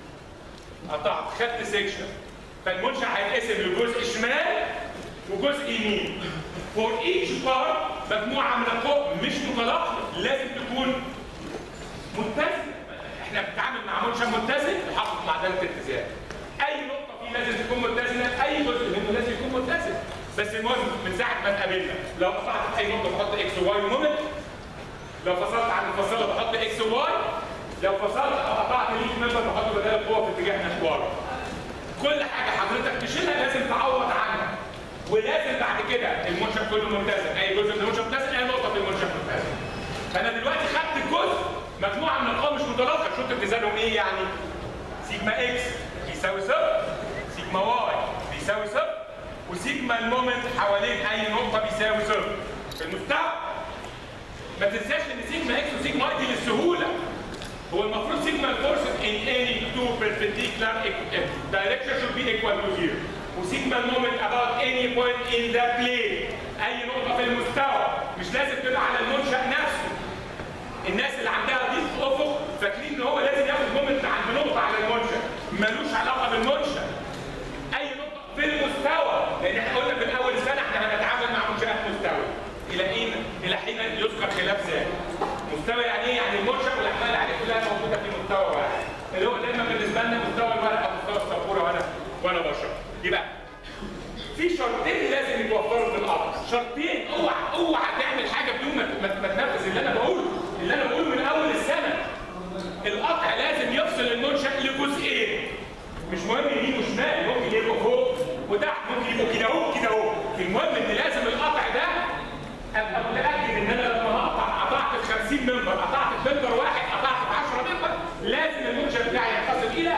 Speaker 1: قطعت خدت سكشن فالمنشأ هيتقسم لجزء شمال وجزء يمين فور ايتش بارت مجموعه من القوى مش متلاقيه لازم تكون متزنه احنا بنتعامل مع منشأ متزن يحقق معدل الاتزان اي نقطه فيه لازم تكون متزنه اي جزء منه لازم يكون متزن بس المهم من ساعه ما اتقابلنا لو قطعت في اي نقطه بحط اكس وواي ومومنت لو فصلت عن الفصيله بحط اكس وواي لو فصلت او قطعت ليك ممبر بحط بدل القوه في اتجاه محور كل حاجه حضرتك تشيلها لازم تعوض عنها ولازم بعد كده المنشأ كله متزن اي جزء من المنشأ متزن اي نقطه في المنشأ متزن فانا دلوقتي خدت الجزء مجموعه من القوى مش متلاقيه شفت اتزانهم ايه يعني سيجما اكس بيساوي صفر سيجما واي بيساوي صفر وسيجما المومنت حوالين اي نقطه بيساوي صفر في المستوى ما تنساش ان سيجما اكس وسيجما واي دي للسهوله هو المفروض سيجما الفورسز in any two perpendicular direction should be equal to zero وسيجما المومنت about any point in the plane اي نقطه في المستوى مش لازم تبقى على المنشا نفسه الناس اللي عندها ضيق افق فاكرين ان هو لازم ياخد مومنت عند نقطه على المنشا ملوش علاقه بالمنشا اي نقطه في المستوى لان احنا قلنا في الاول السنه احنا هنتعامل مع منشات مستوى الى حين الى حين يذكر خلاف ذلك مستوى يعني ايه يعني المنشا والاحمال اللي عليه كلها موجوده في مستوى واحد اللي هو دايما بالنسبه لنا مستوى الورقه او مستوى السبوره وانا وانا بشرح يبقى في شرطين لازم يتوفروا في الارض شرطين اوعى اوعى تعمل حاجه بدون ما ما- ما تنفذ اللي انا بقوله اللي انا بقوله من اول السنه القطع لازم يفصل المنشا لجزئين مش مهم يمين وشمال ممكن يبقوا فوق وتحت ممكن يبقوا كده اهو كده اهو المهم ان لازم القطع ده ابقى متاكد ان انا لما هقطع قطعت في 50 منبر قطعت في منبر واحد قطعت في 10 منبر لازم المنشا بتاعي ينقسم الى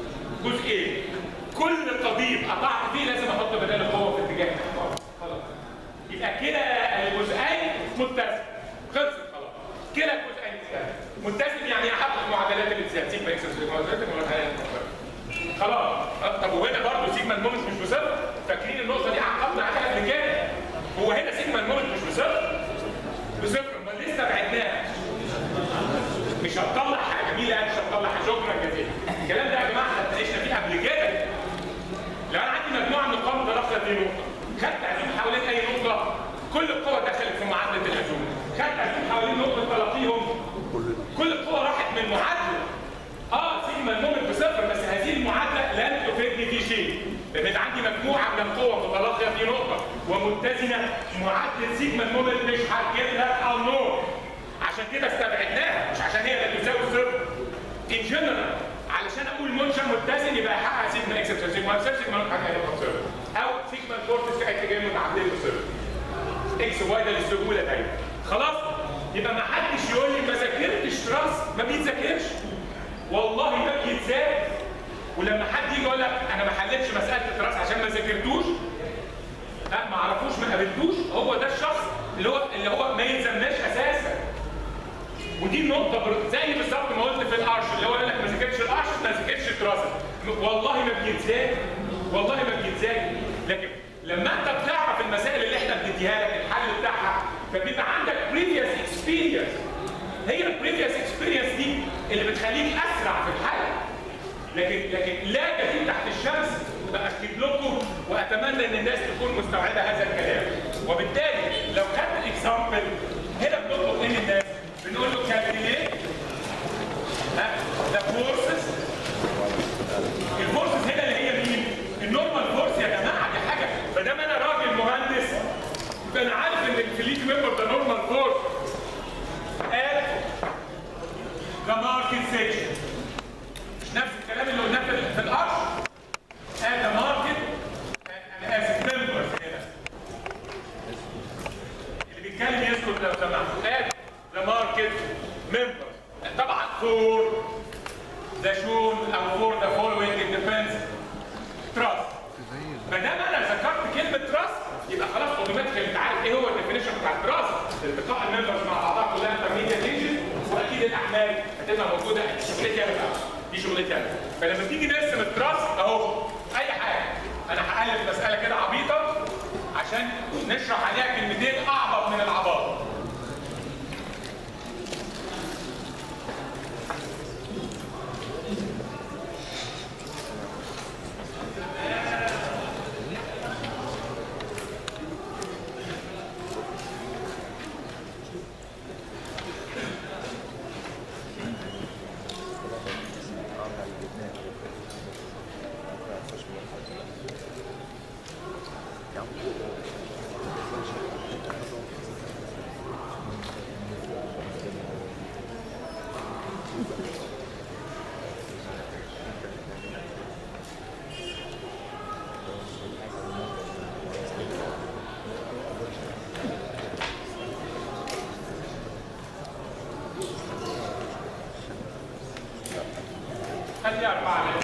Speaker 1: جزئين كل قضيب قطعت فيه لازم احط بدل القوه في اتجاه المحور خلاص يبقى كده الجزئين متزن خلصت خلاص كده الجزئين متزن متزن يعني احقق معادلات الاتزان سيجما اكس وسيجما واي زائد معادلات المحور. خلاص طب وهنا برضه سيجما المومنت مش بصفر فاكرين النقطه دي عقبنا عليها قبل كده هو هنا سيجما المومنت مش بصفر بصفر امال ليه استبعدناها مش هتطلع حاجه مين اللي قال مش هتطلع حاجه شكرا جزيلا الكلام ده يا جماعه احنا اتناقشنا فيه قبل كده لو انا عندي مجموعه من القوى متداخله في نقطه خدت عزوم حوالين اي نقطه كل القوى دخلت في معادله العزوم خدت عزوم حوالين نقطه تلاقيهم كل القوى راحت من معادله اه سيجما المومنت بصفر بس هذه المعادله لن تفيدني في شيء لان عندي مجموعه من القوى متلاقيه في نقطه ومتزنه معادله سيجما المومنت مش هتجيب لك النور عشان كده استبعدناها مش عشان هي اللي تساوي صفر ان جنرال علشان اقول منشا متزن يبقى يحقق سيجما اكس بصفر سيجما اكس سيجما نوت حاجه هيبقى بصفر او سيجما الفورتس في اتجاه متعدل بصفر اكس واي ده للسهوله دايما خلاص يبقى ما حدش يقول لي ما ذاكرتش تراس ما بيتذاكرش والله ما بيتذاكر ولما حد يجي يقول لك انا ما حلتش مساله تراس عشان ما ذاكرتوش لا ما اعرفوش ما قابلتوش هو ده الشخص اللي هو اللي هو ما يلزمناش اساسا ودي النقطة بر- زي بالظبط ما قلت في القرش اللي هو قال لك ما ذاكرتش القرش ما ذاكرتش الدراسة والله ما بيتذاكر والله ما بيتذاكر لكن لما انت بتعرف المسائل اللي احنا بنديها لك الحل بتاعها فبيبقى عندك previous experience هي البريفيوس اكسبيرينس دي اللي بتخليك اسرع في الحل لكن لكن لا جديد تحت الشمس باكد لكم واتمنى ان الناس تكون مستوعبه هذا الكلام وبالتالي لو خدت اكزامبل هنا بنطلب من الناس بنقول له كالكوليت ذا فورسز الفورسز هنا اللي هي مين؟ النورمال فورس يا جماعه دي حاجه ما دام انا راجل مهندس فانا عارف ان الفليك ممبر ده نورمال فورس at the market section مش نفس الكلام اللي قلناه في- في الارش at the market انا اسف members هنا اللي بيتكلم يسكت لو سمحتوا at the market members طبعا for the كذا فلما تيجي نرسم التراس اهو اي حاجه انا هالف مساله كده عبيطه عشان نشرح عليها كلمتين اعبط من العباط خليها أربعة منهم.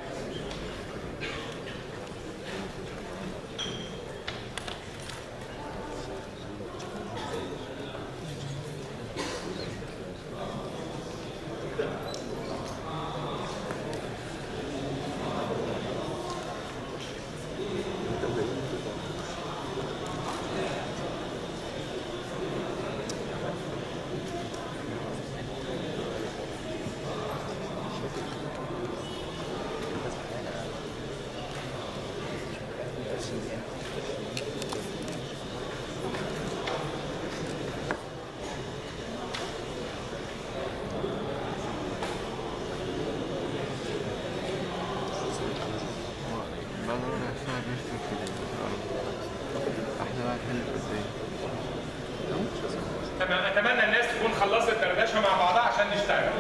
Speaker 3: بعد ما نحسها نرسم في الأرض احنا بقى نحل ازاي
Speaker 1: تمام اتمنى الناس تكون خلصت دردشه مع بعضها عشان نشتغل.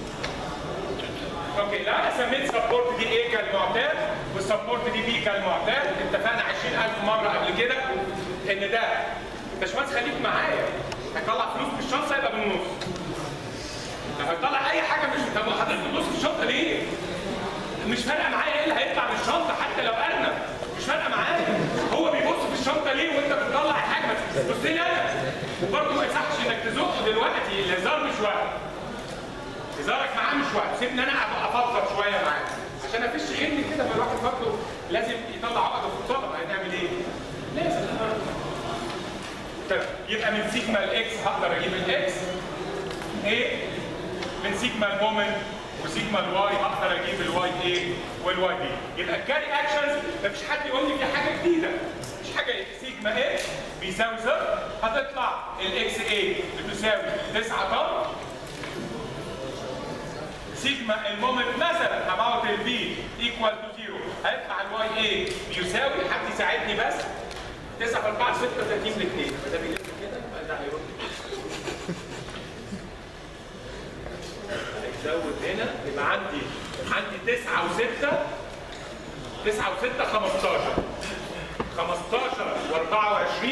Speaker 1: اوكي لو انا سميت سبورت دي ايه كالمعتاد والسبورت دي بي كالمعتاد اتفقنا 20000 مره قبل كده ان ده باشمهندس خليك معايا هيطلع فلوس في الشنطه يبقى بالنص. لو هيطلع اي حاجه مش طب حضرتك بتبص في الشنطه ليه؟ مش فارقه معايا ايه اللي هيطلع من الشنطه حتى لو ارنب مش فارقه معايا هو بيبص في الشنطه ليه وانت بتطلع الحاجه ما تبص لي انا وبرضه ما يصحش انك تزق دلوقتي الهزار مش وقت هزارك معاه مش وقت سيبني انا ابقى افضفض شويه معاه عشان افش غني كده فالواحد برضه لازم يطلع عقده في الطلبه هنعمل ايه؟ لازم طيب يبقى من سيجما الاكس هقدر اجيب الاكس ايه من سيجما المومنت وسيجما الواي هقدر اجيب الواي ايه والواي دي يبقى الكاري اكشنز مفيش حد يقول لي في حاجه جديده مفيش حاجه سيجما اكس بيساوي صفر هتطلع الاكس ايه بتساوي 9 طن سيجما المومنت مثلا about ال V equal to 0 هيطلع الواي ايه بيساوي حد يساعدني بس 9 في 4 36 ل 2 فده بيلف كده يبقى ده هيروح هيزود هنا يبقى عندي عندي 9 و6 9 و6 15 15 و24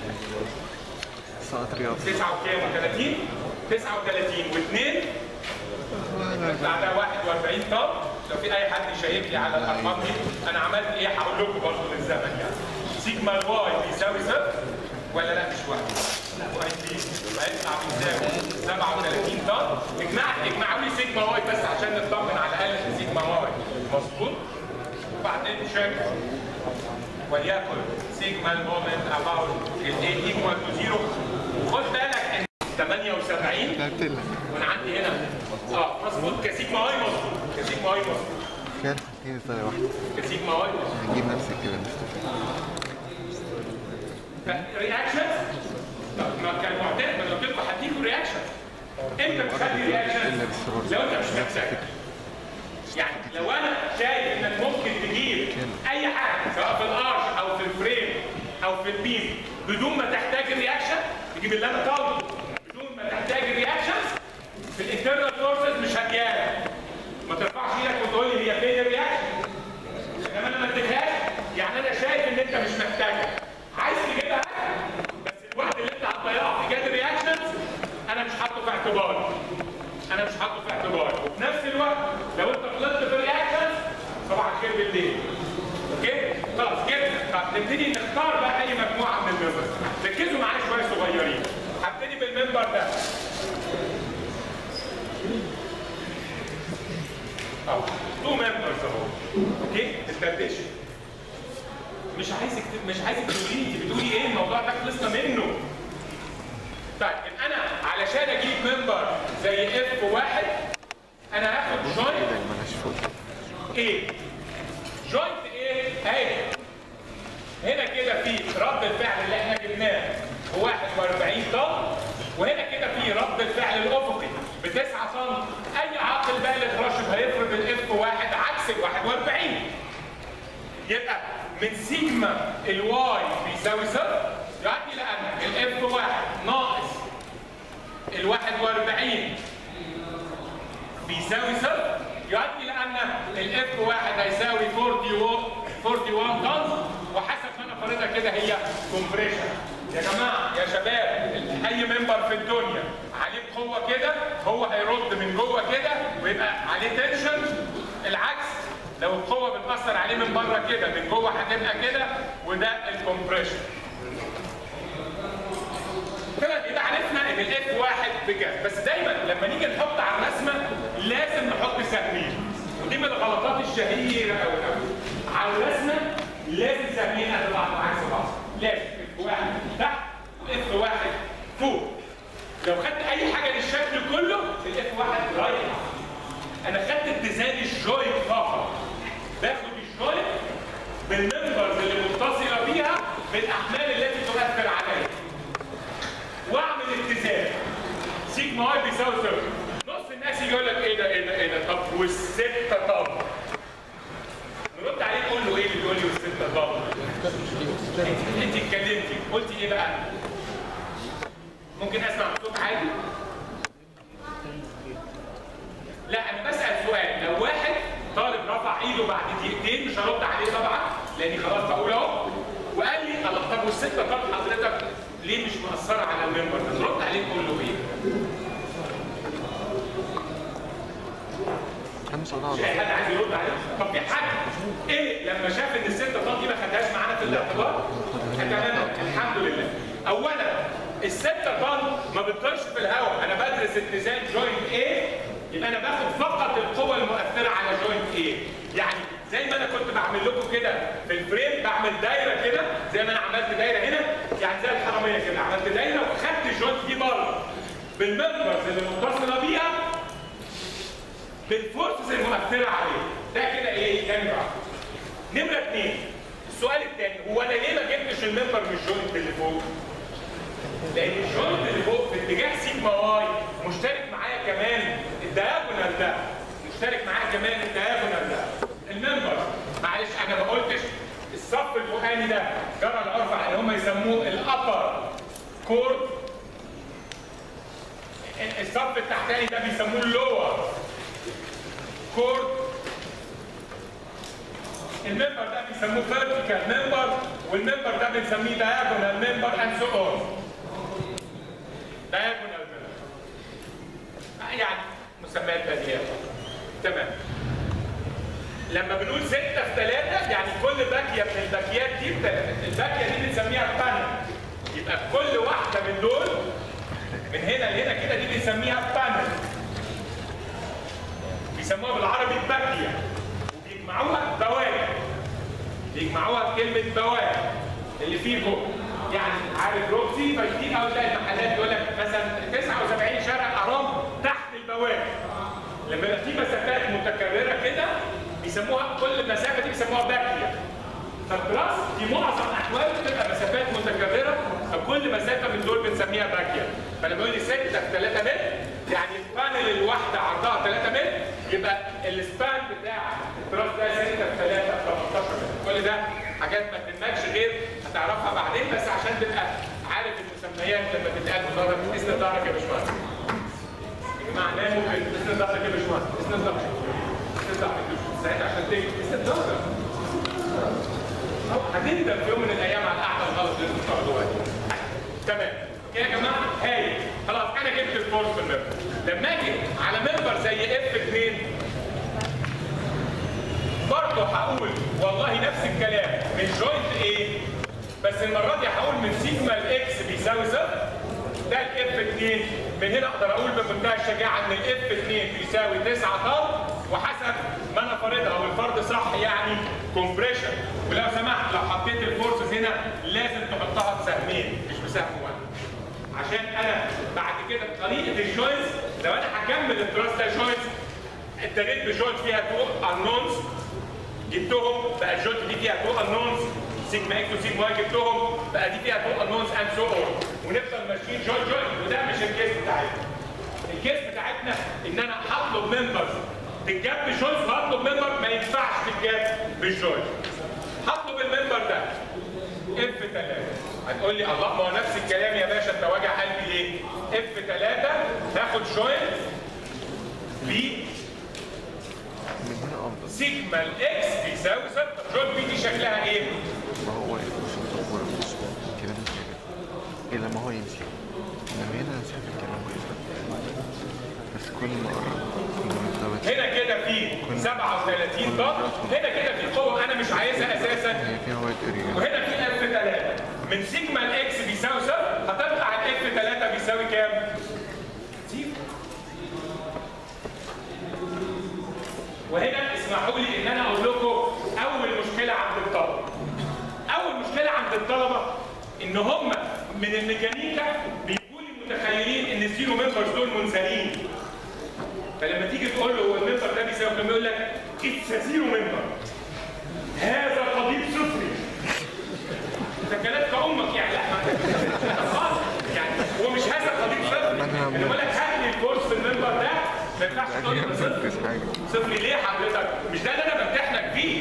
Speaker 3: سقط رياضي
Speaker 1: 9 وكام و30 39 و2 يطلع ده 41 طن لو في اي حد يشيك لي على الارقام دي انا عملت ايه هقول لكم برضه للزمن يعني سيجما الواي بيساوي صفر ولا لا مش واحد؟ لا واي بي هيطلع بيساوي 37 طن اجمع اجمعوا لي سيجما واي بس عشان نطمن على الاقل ان سيجما واي مظبوط وبعدين شيك وليكن سيجما المومنت اباوت الاي ايكوال تو زيرو وخد بالك ان 78
Speaker 3: قلت لك
Speaker 1: وانا عندي هنا اه مظبوط كسيجما واي مظبوط كسيجما واي مظبوط
Speaker 3: كان هي طريقة واحدة
Speaker 1: كسيجما واي مظبوط
Speaker 3: هنجيب نفس الكلام نستفيد
Speaker 1: رياكشن ما كان معتاد ما أنا قلت لكم هديكوا رياكشن امتى بتخلي رياكشن
Speaker 3: إلا بالسرور.
Speaker 1: لو انت مش محتاج يعني لو انا شايف انك ممكن تجيب اي حاجه سواء في الارش او في الفريم او في البيم بدون ما تحتاج الرياكشن تجيب اللي انا طالبه بدون ما تحتاج الرياكشن في الانترنال فورسز مش هتجيبها ما ترفعش ايدك وتقول لي هي فين الرياكشن انما انا ما اديتهاش يعني انا شايف ان انت مش محتاجها عايز تجيبها بس الوقت اللي انت هتضيعه في جاد رياكشنز انا مش حاطه في اعتباري انا مش حاطه في اعتباري وفي نفس الوقت لو انت غلطت في الرياكشنز صباح الخير بالليل اوكي خلاص جبنا طب نبتدي نختار بقى اي مجموعه من الممبرز ركزوا معايا شويه صغيرين هبتدي بالممبر ده اهو تو ممبرز اهو اوكي تدردش مش عايزك مش عايزك تقولي لي انت بتقولي ايه الموضوع ده خلصنا منه طيب يبقى انا علشان اجيب ممبر زي اف واحد انا هاخد جوينت
Speaker 3: ايدك مالهاش فوق
Speaker 1: ايه جوينت ايه اهي هنا كده في رد الفعل اللي احنا جبناه ب 41 طن وهنا كده في رد الفعل الافقي ب 9 طن اي عاقل بالغ راشد هيفرض الاف واحد عكس ال 41 يبقى من سيجما الواي بيساوي صفر يؤدي لان الاف واحد ناقص ال 41 بيساوي صفر يؤدي لان الاف واحد هيساوي 41 41 طن وحسب ما انا فارضها كده هي كومبريشن يا جماعه يا شباب اي ممبر في الدنيا عليه قوه كده هو هيرد من جوه كده ويبقى عليه تنشن العكس لو القوه بتاثر عليه من بره كده من جوه هتبقى كده وده الكومبريشن كده يبقى عرفنا ان الاف واحد بجد بس دايما لما نيجي نحط على الرسمه لازم نحط سهمين ودي من الغلطات الشهيره قوي قوي على الرسمه لازم سهمين قد بعض وعكس بعض لازم اف واحد تحت واف واحد فوق لو خدت اي حاجه للشكل كله الاف واحد رايح انا خدت اتزان الجوينت فقط باخد الجوينت بالممبرز اللي متصله بيها بالاحمال التي تؤثر عليها واعمل اتزان سيجما واي بيساوي صفر نص الناس يجي يقول لك ايه ده ايه ده ايه ده طب والستة طب نرد عليه نقول له ايه اللي بيقول لي والستة طب انت انت اتكلمتي قلتي ايه بقى ممكن اسمع صوت عادي لا انا بسال سؤال لو واحد طالب رفع ايده بعد دقيقتين مش هرد عليه طبعا لاني خلاص بقول اهو وقال لي الله طب والستة طب حضرتك ليه مش مأثرة على الممبر ده؟ نرد عليه نقول له ايه؟
Speaker 3: خمسة
Speaker 1: مش
Speaker 3: ضعف
Speaker 1: اي حد عايز يرد عليه؟ طب في حد ايه لما شاف ان الستة طن دي ما خدهاش معانا في الاعتبار؟ تمام الحمد لله. اولا الستة طن ما بتطيرش في الهواء، انا بدرس اتزان جوينت ايه يبقى انا باخد فقط القوة المؤثرة على جوينت ايه. يعني زي ما انا كنت بعمل لكم كده في الفريم بعمل دايره كده زي ما انا عملت دايره هنا يعني زي الحراميه كده عملت دايره وخدت الجوينت دي بره بالممبرز اللي متصله بيها بالفورسز المؤثره عليه ده كده ايه؟ ده نمره نمره اثنين السؤال الثاني هو انا ليه ما جبتش الممبر من الجوينت اللي فوق؟ لان الجوينت اللي فوق في اتجاه سيجما واي مشترك معايا كمان الدياجونال ده مشترك معايا كمان الدياجونال ده الممبر معلش انا ما قلتش الصف الفوقاني ده جرى العرف ان هم يسموه الابر كورد الصف التحتاني ده بيسموه اللور كورد الممبر ده بيسموه فيرتيكال ممبر والممبر ده بنسميه diagonal ممبر اند سو اون diagonal ممبر يعني مسميات بديهيه تمام لما بنقول 6 في 3 يعني كل باكيه من الباكيات دي بتلاتة. الباكيه دي بنسميها بانل يبقى كل واحده من دول من هنا لهنا كده دي بنسميها بانل بيسموها بالعربي باكيه وبيجمعوها بواكي بيجمعوها بكلمه بواكي اللي فيه جوه يعني عارف روكسي فكتير قوي تلاقي المحلات يقول لك مثلا 79 شارع ارام تحت البواكي لما يبقى في مسافات متكرره كده بيسموها كل مسافه دي بيسموها باكيه فالبلاس في معظم الاحوال بتبقى مسافات متكرره فكل مسافه من دول بنسميها باكيه فلما يقول لي 6 في 3 متر يعني البانل الواحده عرضها 3 متر يبقى السبان بتاع التراس ده 6 في 3 في 18 متر كل ده حاجات ما تهمكش غير هتعرفها بعدين بس عشان تبقى عارف المسميات لما تتقال بظهرك اسند ظهرك يا باشمهندس يا جماعه لا ممكن اسند ظهرك يا باشمهندس اسند ظهرك اسند ظهرك ساعتها عشان تيجي اسند ظهرك هتندم في يوم من الايام على القعده الغلط اللي انتوا بتاخدوها دي. تمام كده يا جماعه هاي خلاص انا جبت الفورس في الممبر لما اجي على ممبر زي اف 2 برضه هقول والله نفس الكلام من جوينت ايه بس المره دي هقول من سيجما الاكس بيساوي صفر ده الاف 2 من هنا اقدر اقول بمنتهى الشجاعه ان الاف 2 بيساوي 9 طن وحسب ما انا فارضها والفرض صح يعني كومبريشن ولو سمحت لو حطيت الفورسز هنا لازم تحطها بسهمين مش بسهم واحد عشان انا بعد كده طريقه الجوينتس لو انا هكمل التراس ده جوينتس ابتديت بجوينت فيها تو انونز جبتهم بقى الجوينت دي فيها تو انونز سيجما اكس وسيجما واي جبتهم بقى دي فيها تو انونز اند سو اون ونفضل ماشيين جوينت جوينت وده مش الكيس بتاعتنا الكيس بتاعتنا ان انا هطلب ممبرز تتجاب بجوينت وهطلب ممبر ما ينفعش تتجاب بالجوينت هطلب الممبر ده اف 3 هتقول لي الله ما هو نفس الكلام يا باشا انت واجع قلبي ليه؟ اف 3 هاخد جوينت ب
Speaker 3: من هنا افضل
Speaker 1: سيجما الاكس بيساوي 6 جوينت بي دي شكلها ايه؟
Speaker 3: ما هو مش الدكتور مش الكلام مش كده الا ما هو يمشي انما هنا انا شايف الكلام هيثبت بس كل ما قرب كل ما اتثبت
Speaker 1: هنا كده في 37 ضغط هنا كده في قوه انا مش عايزها اساسا
Speaker 3: هي فيها وايت اريا
Speaker 1: وهنا في اف 3 من سيجما الاكس بيساوي 0 هتطلع الاف 3 بيساوي كام؟ صفر وهنا اسمحوا لي ان انا اقول لكم اول مشكله عند الطلبه اول مشكله عند الطلبه ان هم من الميكانيكا بيقولوا لي متخيلين ان الزيرو ممبرز دول منسلين فلما تيجي تقول له هو الممبر ده بيساوي كام يقول لك اتس زيرو ممبر هذا قضيب صفري ده كلام كأمك يعني لا ما- خالص يعني هو مش هذا قضيب صفري
Speaker 3: أنا
Speaker 1: انا بقول لك هات لي الكورس في الممبر ده ما ينفعش تقول لي ده صفري
Speaker 3: مفيش حاجه
Speaker 1: صفري ليه حضرتك؟ مش ده اللي انا بمتحنك فيه.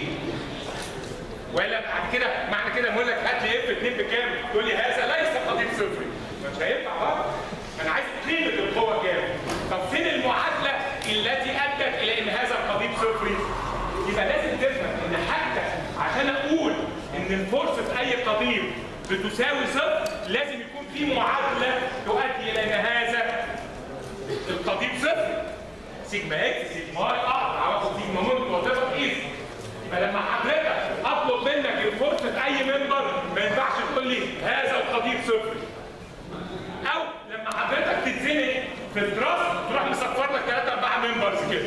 Speaker 1: ولا بعد كده معنى كده بقول لك هات لي اف 2 بكام؟ تقول لي هذا ليس قضيب صفري. مش هينفع بقى. انا عايز قيمه القوه كام؟ طب فين المعادله التي ادت الى ان هذا القضيب صفري؟ يبقى لازم تفهم ان حتى عشان اقول ان الفورس في اي قضيب بتساوي صفر لازم يكون في معادله تؤدي الى ان هذا القضيب صفر سيجما اكس سيجما واي اقدر اعرفه سيجما ممكن وتبقى ايزي يبقى لما حضرتك اطلب منك الفورس في اي منبر ما ينفعش تقول لي هذا القضيب صفر او لما حضرتك تتزنق في التراس تروح مصفر لك ثلاثة أربعة ممبرز كده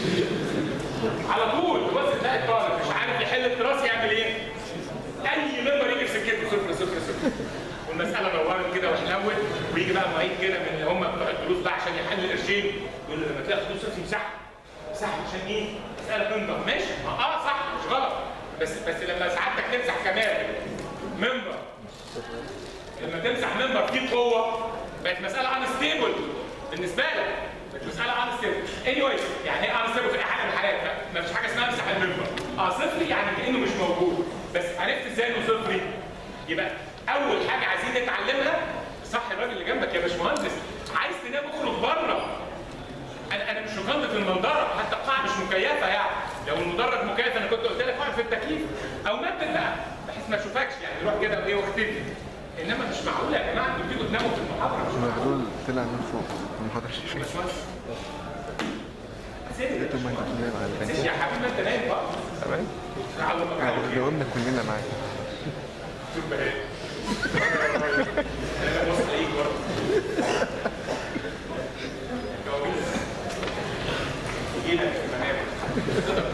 Speaker 1: على طول تبص تلاقي الطالب مش عارف يحل التراس يعمل ايه؟ اي ممبر يجي في سكته صفر صفر صفر والمساله نورت كده وحلوت ويجي بقى معيد كده من اللي هم بتوع الدروس بقى عشان يحل القرشين يقول له لما تلاقي خطوط صفر مساحه مساحه عشان ايه؟ مساله تنضف ماشي ما اه صح مش غلط بس بس لما سعادتك تمسح كمان ممبر لما تمسح ممبر فيه قوه بقت مساله انستيبل بالنسبه لك بقت مساله انستيبل اني واي يعني ايه انستيبل في اي حاجه من الحالات ما فيش حاجه اسمها امسح الممبر اه صفري يعني كانه مش موجود بس عرفت ازاي انه صفري يبقى اول حاجه عايزين نتعلمها صح الراجل اللي جنبك يا باشمهندس عايز تنام اخرج بره انا انا مش مقدر المنظره حتى القاعه مش مكيفه يعني لو المدرج مكيف انا كنت قلت لك اقعد في التكييف او مدد بقى بحيث ما اشوفكش يعني روح كده وايه واختفي انما مش معقوله يا جماعه انتوا بتيجوا تناموا في المحاضره مش
Speaker 3: مغلول طلع من فوق ما حضرش فيه
Speaker 1: باشمهندس سيدي
Speaker 3: لقيته ما انت بتنام على البنش
Speaker 1: سيدي يا حبيبي ما انت نايم بقى
Speaker 3: تمام
Speaker 1: تعالوا بقى
Speaker 3: لو قلنا كلنا معاك
Speaker 1: شوف بقى ايه انا ببص الاقيك برضه جوابيس يجي لك في المنام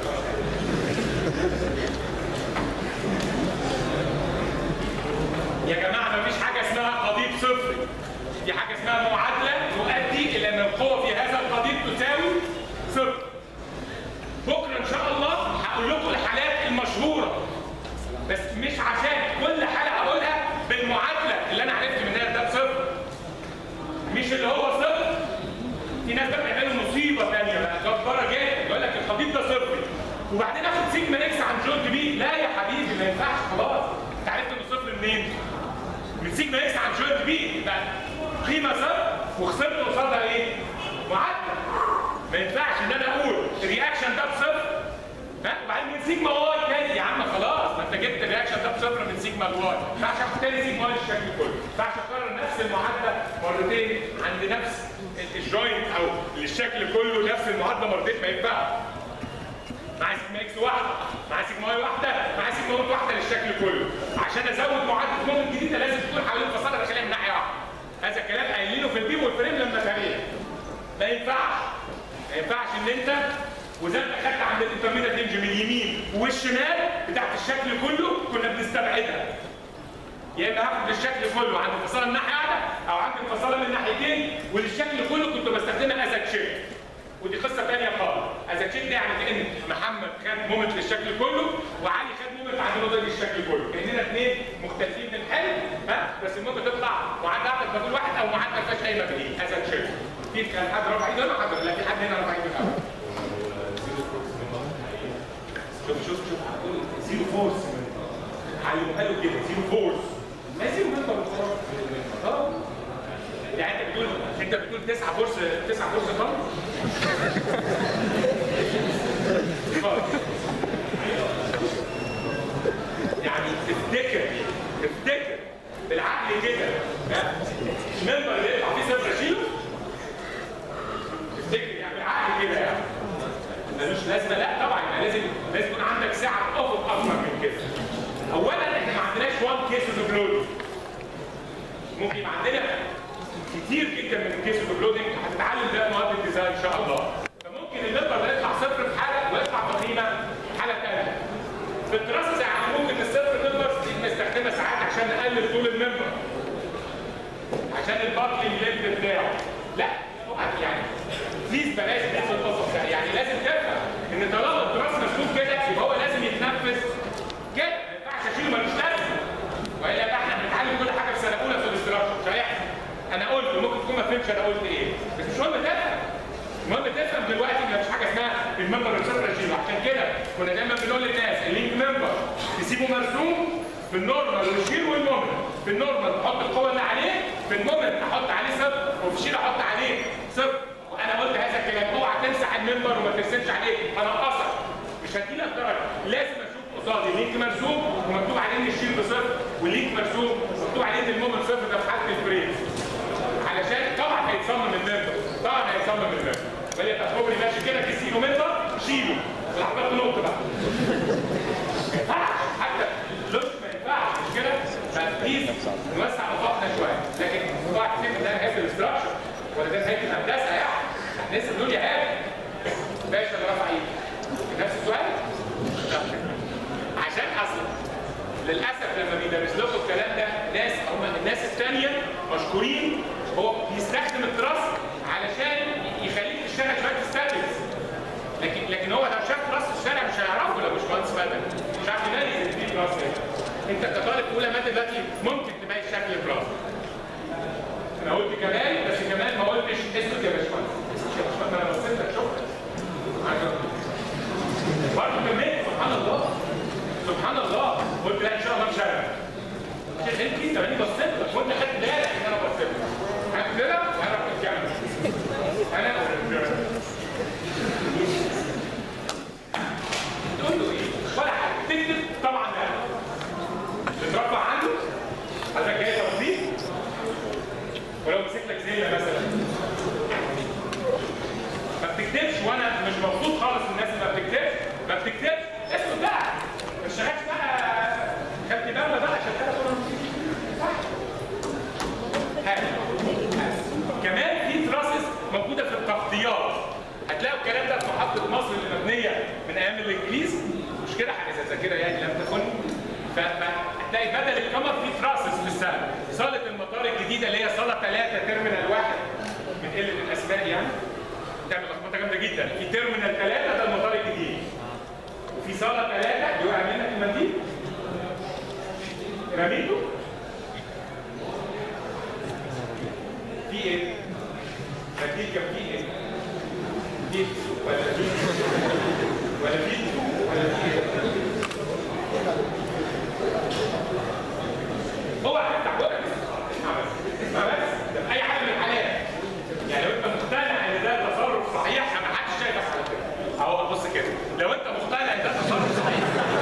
Speaker 1: يا جماعه مفيش حاجه اسمها قضيب صفري دي حاجه اسمها معادله تؤدي الى ان القوه في هذا القضيب تساوي صفر بكره ان شاء الله هقول لكم الحالات المشهوره بس مش عشان كل حاله هقولها بالمعادله اللي انا عرفت منها ده بصفر مش اللي هو صفر في ناس بقى بيعملوا مصيبه ثانيه بقى جباره جدا يقول لك الخطيب ده صفر وبعدين اخد سيجما اكس عن جولد بي لا يا حبيبي ما ينفعش خلاص انت عرفت انه صفر منين؟ من سيجما اكس عن جولد بي يبقى قيمه صفر وخسرت قصادها ايه؟ معادله ما ينفعش ان انا اقول الرياكشن ده بصفر ها وبعدين من سيجما واي تاني يا عم خلاص ما انت جبت الرياكشن ده بصفر من سيجما الواي ما ينفعش اخد تاني سيجما واي الشكل كله ما ينفعش اكرر نفس المعادله مرتين عند نفس الجوينت او الشكل كله نفس المعادله مرتين ما ينفعش مع سيجما اكس واحده مع سيجما واي واحده مع سيجما واي واحده للشكل كله عشان ازود معادله مومنت جديده لازم تكون حوالين الفصاله داخليه من ناحيه واحده هذا الكلام قايلينه في البيم والفريم لما تاريخ ما ينفعش ما ينفعش ان انت وزي ما خدت عند الانترميديت رينج من اليمين والشمال بتاعت الشكل كله كنا بنستبعدها يا اما هاخد الشكل كله عند الفصاله من ناحيه واحده او عند الفصاله من ناحيتين والشكل كله كنت بستخدمها از تشيك ودي قصه ثانيه خالص از تشيك دي يعني كان محمد خد مومنت للشكل كله وعلي خد مومنت عند نقطه الشكل كله كاننا اثنين مختلفين في الحل ها بس المهم تطلع معادله مجهول واحد او معادله ما فيهاش اي مجهول از تشيك في كان حد رفع ايده ولا حد لا في حد هنا رفع ايده الاول شوف شوف شوف هتقول زيرو فورس علمها له كده زيرو فورس ما زيرو منبر وخلاص اه يعني انت بتقول انت بتقول 9 فورس 9 فورس خالص يعني تفتكر تفتكر بالعقل كده ها؟ المنبر اللي يطلع فيه صفر اشيله تفتكر يعني بالعقل كده يعني ملوش لازمه لا طبعا يعني لازم لازم يكون عندك سعه افق اكبر من كده اولا احنا ما عندناش وان كيس اوف لودنج ممكن يبقى عندنا كتير جدا من الكيس اوف لودنج هتتعلم ده مواد الديزاين ان شاء الله فممكن الليبر ده يطلع صفر في حاله ويطلع بقيمه في حاله ثانيه في الدراسه يعني ممكن الصفر نمبر نستخدمها ساعات عشان نقلل طول الممبر عشان الباركلينج لينت بتاعه لا يعني بليز بلاش تحصل القصص ده يعني لازم تفهم ان طالما التراث مسلوب كده يبقى هو لازم يتنفذ كده ما ينفعش اشيله ملوش لازمه والا بقى احنا بنتعلم كل حاجه في سنه اولى في الاستراكشر مش هيحصل انا قلت ممكن تكون ما فهمتش انا قلت ايه بس مش مهم تفهم المهم تفهم دلوقتي ان مفيش حاجه اسمها الممبر والصفر اشيله عشان كده كنا دايما بنقول للناس اللينك ممبر تسيبه مرسوم في النورمال والشيل والمومنت في النورمال تحط القوه اللي عليه في المومنت احط عليه صفر وفي الشيل احط عليه صفر وانا قلت هذا الكلام اوعى تمسح المنبر وما ترسمش عليه هنقصك مش هديلك درجه لازم اشوف قصادي لينك مرسوم ومكتوب عليه ان الشيل بصفر واللينك مرسوم مكتوب عليه ان المومنت صفر ده في حاله الفريم علشان طبعا هيتصمم المنبر طبعا هيتصمم المنبر ولا تخبري ماشي كده تسيله منبر شيله العربيات نقطه بقى ما ينفعش حتى لوش ما ينفعش مش كده فبليز نوسع نطاقنا شويه لكن طبعا تفهم ده هيئه الاستراكشر ولا ده هيئه الهندسه يعني الناس دول يا هادي باشا اللي رفع ايده نفس السؤال عشان اصلا للاسف لما بيدرس لكم الكلام ده ناس هم الناس الثانيه مشكورين هو بيستخدم التراس علشان يخليك في الشارع شويه تستخدم لكن لكن هو لو شاف تراس في الشارع مش هيعرفه لو مش مهندس مدني مش عارف يميز ان دي تراس ايه انت كطالب اولى ماده دلوقتي ممكن تميز شكل تراس انا قلت كمال بس كمال ما قلتش اسكت يا باشمهندس اسكت يا باشمهندس انا بصيت لك شكرا برضه كملت سبحان الله سبحان الله قلت لا ان شاء الله مش انا شيخ انت انت ماني بصيت لك وانت خدت بالك ان انا بصيت لك خدت بالك وانا كنت جنبك انا تقول له ايه ولا حاجه تكتب طبعا لا بترفع عنه هذا جاي توظيف ولو مسك لك زينه مثلا ما بتكتبش وانا مش مبسوط خالص من الناس اللي ما بتكتبش ما بتكتبش اسكت بقى ما تشتغلش بقى خدت بالنا بقى شغاله كمان في تراسس موجوده في التغطيات هتلاقوا الكلام ده في محطه مصر اللي مبنيه من ايام الانجليز مش كده حاجه زي كده يعني لم تكن فهتلاقي بدل القمر في تراسس في السنه صاله المطار الجديده اللي هي صاله ثلاثه تيرمينال واحد من قله الاسماء يعني تعمل لخبطه جامده جدا في تيرمينال ثلاثه ده المطار الجديد وفي صاله ثلاثه اللي وقع منك المنديل رميته في ايه؟ منديل كان فيه ايه؟ في ولا في ولا في ولا في ايه؟ هو هتفتح بقك اسمع بس اسمع بس ده في اي حاجه من الحالات يعني لو انت مقتنع ان ده تصرف صحيح ما حدش شايفك على كده اهو بص كده لو انت مقتنع ان ده تصرف صحيح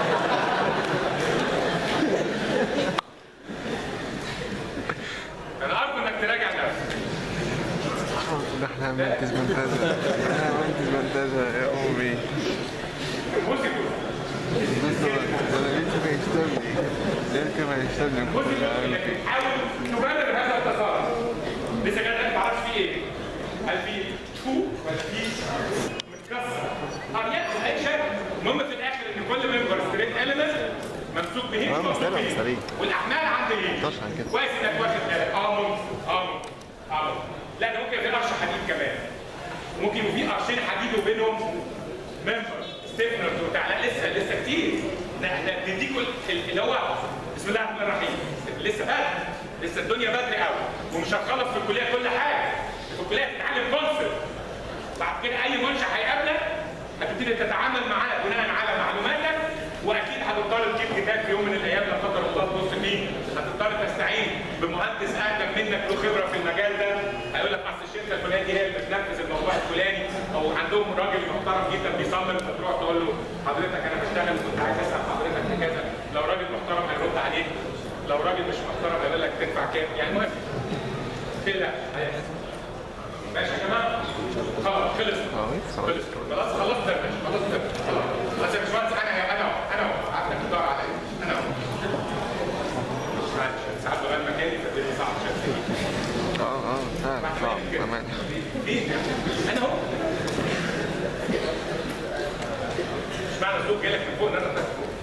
Speaker 1: انا ارجو انك تراجع نفسك
Speaker 3: ده احنا هنمنتج منتجة احنا هنمنتج منتجة يا امي
Speaker 1: بص كده
Speaker 3: بس هو ده انا ليه كان يكتب لي ليه كان يكتب لي
Speaker 1: بص
Speaker 3: كنت
Speaker 1: كده
Speaker 3: عامل
Speaker 1: انك
Speaker 3: كده
Speaker 1: تحاول تبرر هذا التصرف لسه كان ما تعرفش فيه ايه هل في تو ولا في متكسر اه ان كل ممبر ستريت اليمنت ممسوك بهيج
Speaker 3: آه،
Speaker 1: ممسوك
Speaker 3: مسألة
Speaker 1: بهيج.
Speaker 3: مسألة.
Speaker 1: والاحمال عند هيج
Speaker 3: مقدرش عن كده.
Speaker 1: كويس انك واخد بالك اه ممكن اه ممكن اه ممكن لا ده ممكن يبقى في قرش حديد كمان ممكن يبقى في قرشين حديد وبينهم ممبر ستيفنرز وبتاع لا لسه لسه كتير ده احنا بنديكوا ال- اللي هو بسم الله الرحمن الرحيم لسه بدري لسه الدنيا بدري قوي ومش هتخلص في الكليه كل حاجه في الكليه تتعلم كونسبت بعد كده اي منشا هيقابلك هتبتدي تتعامل معاه بناء على معلوماتك واكيد هتضطر تجيب كتاب في يوم من الايام لا قدر الله تبص فيه هتضطر تستعين بمهندس اقدم منك له خبره في المجال ده هيقول لك اصل الشركه الفلانيه هي اللي بتنفذ الموضوع الفلاني او عندهم راجل محترم جدا بيصمم فتروح تقول له حضرتك انا بشتغل كنت عايز اسال حضرتك في كذا لو راجل محترم هيرد عليك لو راجل مش محترم هيقول لك تدفع كام يعني المهم كده ماشي يا جماعه خلاص خلص
Speaker 3: خلاص خلاص
Speaker 1: خلص خلاص خلصت يا باشا خلصت يا باشا خلاص خلاص يا باشمهندس انا انا اهو انا اهو قعدت تدور عليا انا اهو معلش ساعات بغير مكاني فالدنيا صعب شويه
Speaker 3: اه اه فعلا صعب كمان
Speaker 1: فين انا اهو مش معنى الصوت جاي لك من فوق ان انا طلعت فوق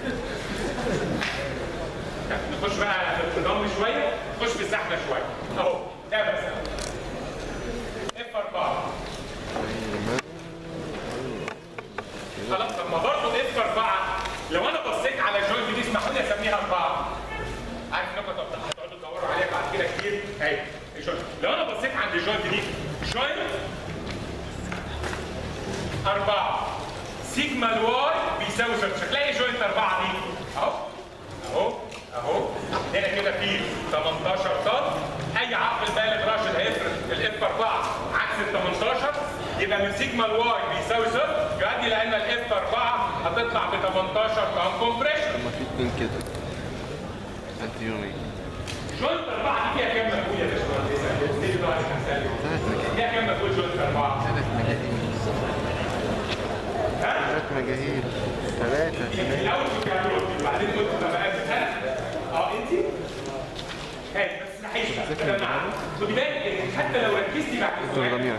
Speaker 1: طب نخش بقى في النظام شويه نخش في الزحمه شويه اهو ده بس اف 4 خلاص طب ما برضه اف 4 لو انا بصيت على الجوينت دي اسمحوا لي اسميها 4 عارف انكم هتقعدوا هتقعدوا تدوروا عليها بعد كده كتير اهي الجوينت لو انا بصيت عند الجوينت دي جوينت 4 سيجما الواي بيساوي صفر هتلاقي جوينت 4 دي اهو اهو اهو هنا كده في 18 طن اي عقل بالغ راشد هيفرض الاف 4 عكس ال 18 يبقى من سيجما الواي بيساوي صفر يؤدي لان الاف 4 هتطلع ب 18 طن كومبريشن
Speaker 3: لما في اتنين كده انت يومي
Speaker 1: جوينت 4 دي فيها كام مجهول يا باشمهندس؟ تيجي بقى عليك هنسألك.
Speaker 3: ثلاث مجاهيل
Speaker 1: فيها كام مجهول جوينت 4
Speaker 3: ثلاث مجاهيل
Speaker 1: ها؟
Speaker 3: ثلاث مجاهيل ثلاثة ثلاثة
Speaker 1: الاول كنت هتردي وبعدين قلت طب انا انا اه انت هاي بس صحيح كده معاك خدي بالك إن حتى لو ركزتي بعد السؤال
Speaker 3: ضميرك.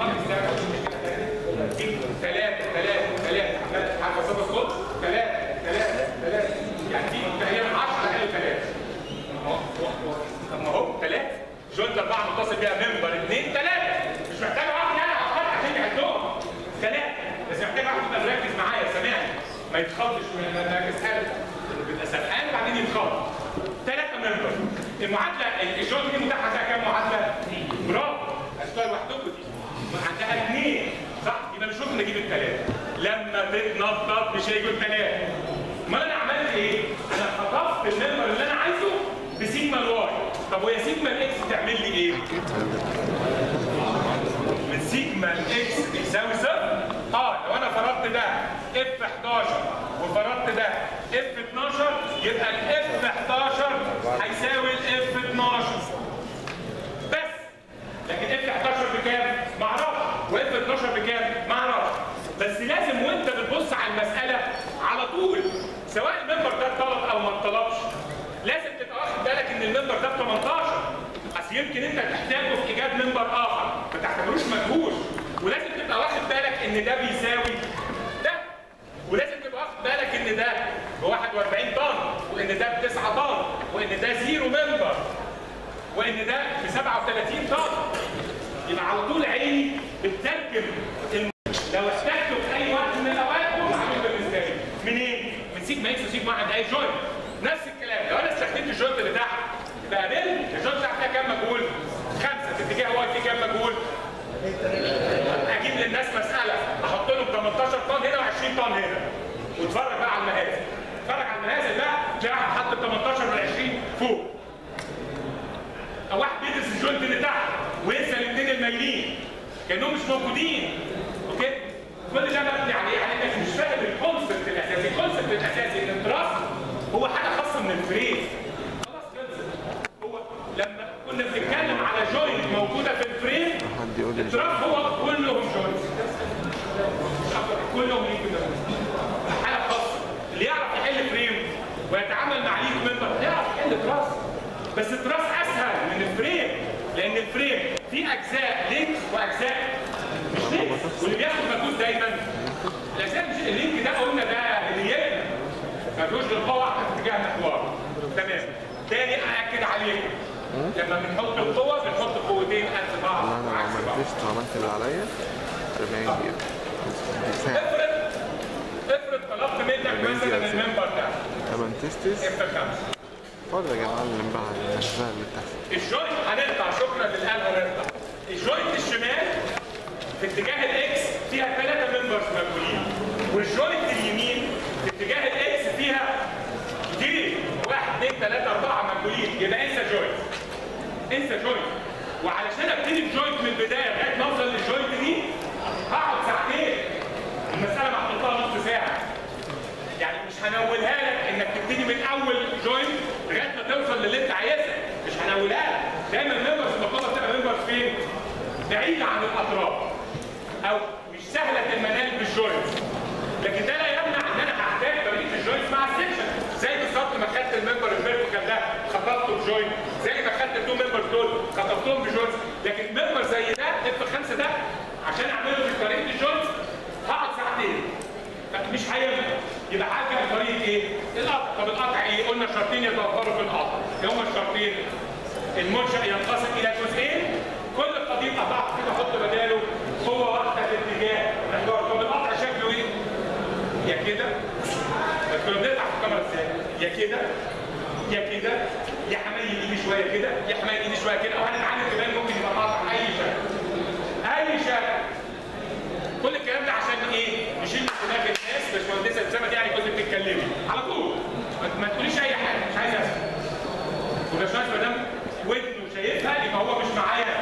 Speaker 1: ثلاثة ثلاثة ثلاثة عارفة صوت الصوت ثلاثة ثلاثة ثلاثة يعني في تقريبا 10 قالوا ثلاثة طب ما هو ثلاثة جوينت أربعة متصل بيها ممبر اثنين ثلاثة مش محتاج واحد أنا أحط عشان يعدهم ثلاثة بس محتاج واحد يبقى مركز معايا سامعني ما يتخضش من ما يسأل بيبقى سرحان وبعدين يتخض ثلاثة ممبر المعادلة الجوينت دي متاحة فيها كام معادلة؟ برافو السؤال لوحدكم دي عندها اثنين صح؟ يبقى مش ممكن نجيب الثلاثة لما تتنطط مش هيجوا الثلاثة ما انا عملت ايه؟ انا خطفت الممبر اللي انا عايزه بسيجما الواي طب وهي سيجما الاكس تعمل لي ايه؟ من سيجما الاكس بيساوي صفر اه لو انا فرضت ده اف 11 وفرضت ده اف 12 يبقى الاف 11 هيساوي الاف 12 بس لكن اف 11 بكام؟ ما اعرفش واف 12 بكام؟ ما اعرفش بس لازم وانت بتبص على المساله على طول سواء الممبر ده اتطلب او ما اتطلبش لازم تبقى واخد بالك ان الممبر ده ب 18 اصل يمكن انت تحتاجه في ايجاد ممبر اخر ما تعتبروش مجهول ولازم تبقى واخد بالك ان ده بيساوي ده ولازم تبقى واخد بالك ان ده ب 41 طن وان ده ب 9 طن وان ده زيرو ممبر وان ده ب 37 طن يبقى على طول عيني بتترجم الم... لو احتجته في اي وقت من الاوقات هو معلوم بالنسبه لي منين؟ من سيجما اكس وسيجما واحد اي جوينت نفس الكلام لو انا استخدمت الجوينت اللي تحت يبقى قابلني الجوينت تحت فيها كام مجهول؟ خمسه في اتجاه واي في كام مجهول؟ اجيب للناس مساله احط لهم 18 طن هنا و20 طن هنا واتفرج بقى على المهازل اتفرج على المهازل بقى تلاقي واحد حط ال 18 وال 20 فوق او واحد بيدرس الجوينت اللي تحت وينسى الاثنين المايلين كانهم مش موجودين اوكي كل ده مبني عليه يعني انت مش فاهم الكونسبت الاساسي الكونسبت الاساسي ان التراس هو حاجه خاصه من الفريم خلاص خلصت هو لما كنا بنتكلم على جوينت موجوده في الفريم
Speaker 3: حد يقول لي
Speaker 1: التراس هو كلهم جوينت مش أكتر، كلهم ليه كده حاله خاصه اللي يعرف يحل فريم ويتعامل مع ليك ممبر يعرف يحل تراس بس التراس اسهل من الفريم لان الفريم فيه اجزاء لينك واجزاء مش لينك واللي بياخد مجهود دايما الاجزاء مش اللينك ده قلنا ده هديتنا ما فيهوش غير قوه واحده في اتجاه محور تمام تاني ااكد عليكم لما بنحط القوه بنحط قوتين قد بعض
Speaker 3: والله انا لو
Speaker 1: عكس بعض
Speaker 3: عملتش وعملت اللي عليا 40 دقيقة دي ساعة
Speaker 1: افرض افرض طلبت منك مثلا المنبر ده
Speaker 3: طبعا تستس
Speaker 1: اف 5
Speaker 3: اتفرج يا معلم بقى على النزاهة اللي بتحصل
Speaker 1: الجوينت هنقطع شكرا للآن هنقطع الجوينت الشمال في اتجاه الاكس فيها ثلاثة ممبرز مقبولين والجوينت اليمين في اتجاه الاكس فيها كتير واحد اثنين ثلاثة أربعة مقبولين يبقى انسى جوينت انسى جوينت وعلشان ابتدي الجوينت من البداية لغاية ما اوصل للجوينت دي هقعد ساعتين المسألة محطوط لها نص ساعة يعني مش هنولها لك انك تبتدي من اول جوينت لغايه ما توصل للي انت عايزها مش هنولها لك دايما الممبرز المطلوبه بتبقى ممبرز فين؟ بعيده عن الاطراف او مش سهله المنال بالجوينت لكن ده لا يمنع ان انا هحتاج بقيه الجوينتس مع السكشن زي بالظبط ما خدت الممبر الفيرتيكال ده خطفته بجوينت زي ما خدت التو ممبرز دول خطفتهم بجوينت لكن ممبر زي ده اف 5 ده عشان اعمله في طريقه الجوينت هقعد ساعتين مش هينفع يبقى حاجه بطريقه ايه؟ القطع طب القطع ايه؟ قلنا شرطين يتوفروا في القطع ايه هما الشرطين؟ المنشا ينقسم الى جزئين كل قضيب قطعت كده احط بداله قوه واحده في اتجاه محور طب القطع شكله ايه؟ يا كده بس كنا بنقطع في الكاميرا ازاي؟ يا كده يا كده يا حمايل ايدي شويه كده يا حمايل ايدي شويه كده او هنتعلم كمان ممكن يبقى قطع اي شكل اي شكل كل الكلام ده عشان ايه؟ نشيل من دماغ الناس باشمهندسه اسامه دي يعني كنت بتتكلمي على طول ما- ما تقوليش اي حاجه مش عايز اسمع وباشمهندس ما دام ودنه شايفها يبقى هو مش معايا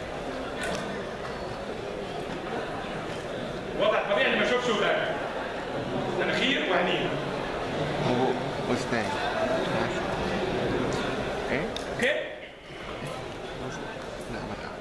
Speaker 1: وضع طبيعي اللي ما يشوفش ولاده مناخير وعينين
Speaker 3: وبق واسنان ايه؟
Speaker 1: اوكي؟
Speaker 3: لا ما تعرف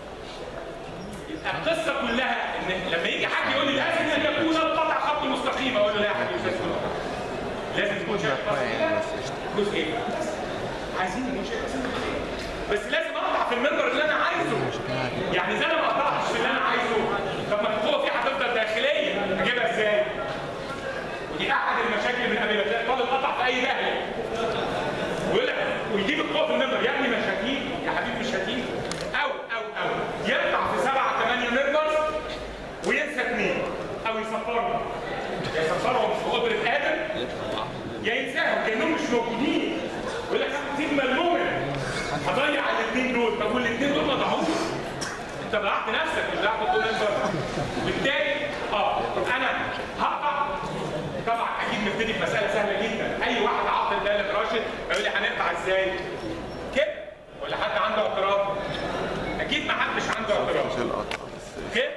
Speaker 1: القصه كلها ان لما يجي حد يقول لي لازم ان يكون القطع خط مستقيم اقول له لا يا حبيبي مش لازم يكون قطع. لازم يكون شكل
Speaker 3: شوية يعني بس قشطة.
Speaker 1: جزء ايه؟ عايزين المنشأ بس بس لازم اقطع في المنبر اللي انا عايزه يعني زي انا ما قطعتش في اللي انا عايزه طب ما القوه فيه هتفضل داخليه اجيبها ازاي؟ ودي احد المشاكل اللي بنقابلها تلاقي الطالب قطع في اي داهيه ويقول لك ويجيب القوه في المنبر يا ابني مش هتيجي يا حبيبي مش هتيجي او او او يقطع في سبعه ثمانيه ممبرز وينسى اثنين او يصفرهم يا يصفرهم في قدره ادم يا ينساهم كانهم مش موجودين يقول لك هاخد سيجما المؤمن هضيع الاثنين دول طب والاثنين دول ما ضاعوش انت ضيعت نفسك مش ضيعت الطول منبر بالتالي اه انا هقطع طبعا اكيد نبتدي بمساله سهله جدا اي واحد عاطل بالغ راشد يقول لي هنقطع ازاي كده ولا حد عنده اعتراض اكيد ما حدش عنده اعتراض
Speaker 3: مش القطع بس
Speaker 1: اوكي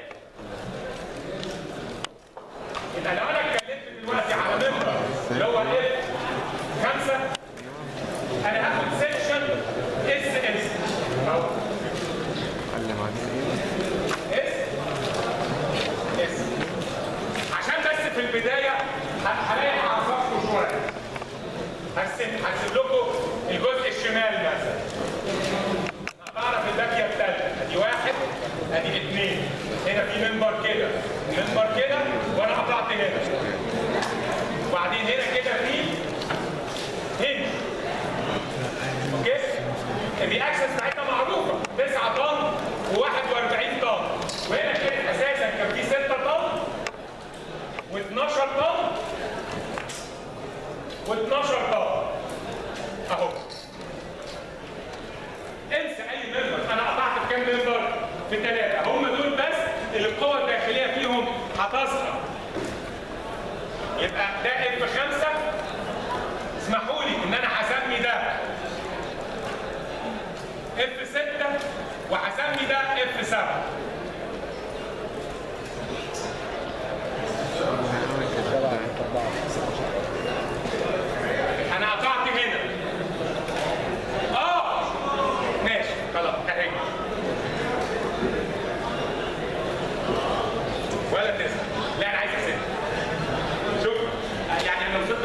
Speaker 1: يبقى لو انا اتكلمت دلوقتي على ممبر اللي هو اف 5 انا هاخد سيكشن اس اس اهو
Speaker 3: علم عليه
Speaker 1: اس اس عشان بس في البدايه ه- هلاقي اعصابكم شويه هرسم هرسم لكم الجزء الشمال مثلا هتعرف الباقيه الثالثه ادي واحد ادي اثنين هنا في منبر كده منبر كده وانا قطعت هنا وبعدين هنا كده في هنج اوكي الرياكشنز بتاعتنا معروفه 9 طن و41 طن وهنا كان اساسا كان في 6 طن و12 طن و12 طن اهو انسى اي ممبر انا قطعت في كام ممبر في ثلاثه هم دول بس اللي القوه الداخليه فيهم هتظهر يبقى ده اف 5 اسمحوا لي ان انا هسمي ده اف 6 وهسمي ده اف 7 انا قطعت هنا اه ماشي خلاص اهي ولا تسعة لا انا عايز ستة شوف يعني انا وصلت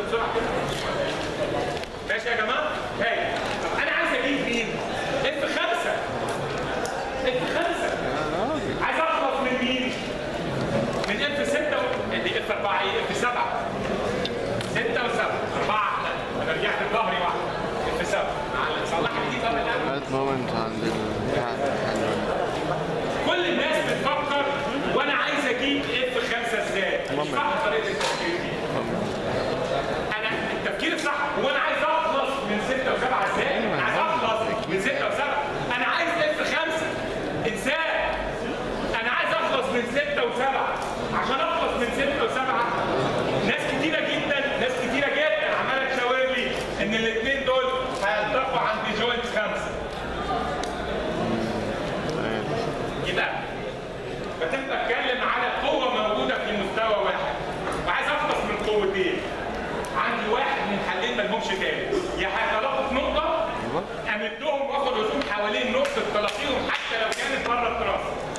Speaker 1: خمسة يبقى فتبقى اتكلم على قوة موجودة في مستوى واحد وعايز اخلص من قوتين عندي واحد من حلين ملهمش تاني يا هيتلاقوا في نقطة امدهم واخد رسوم حوالين نقطة تلاقيهم حتى لو كانت بره التراس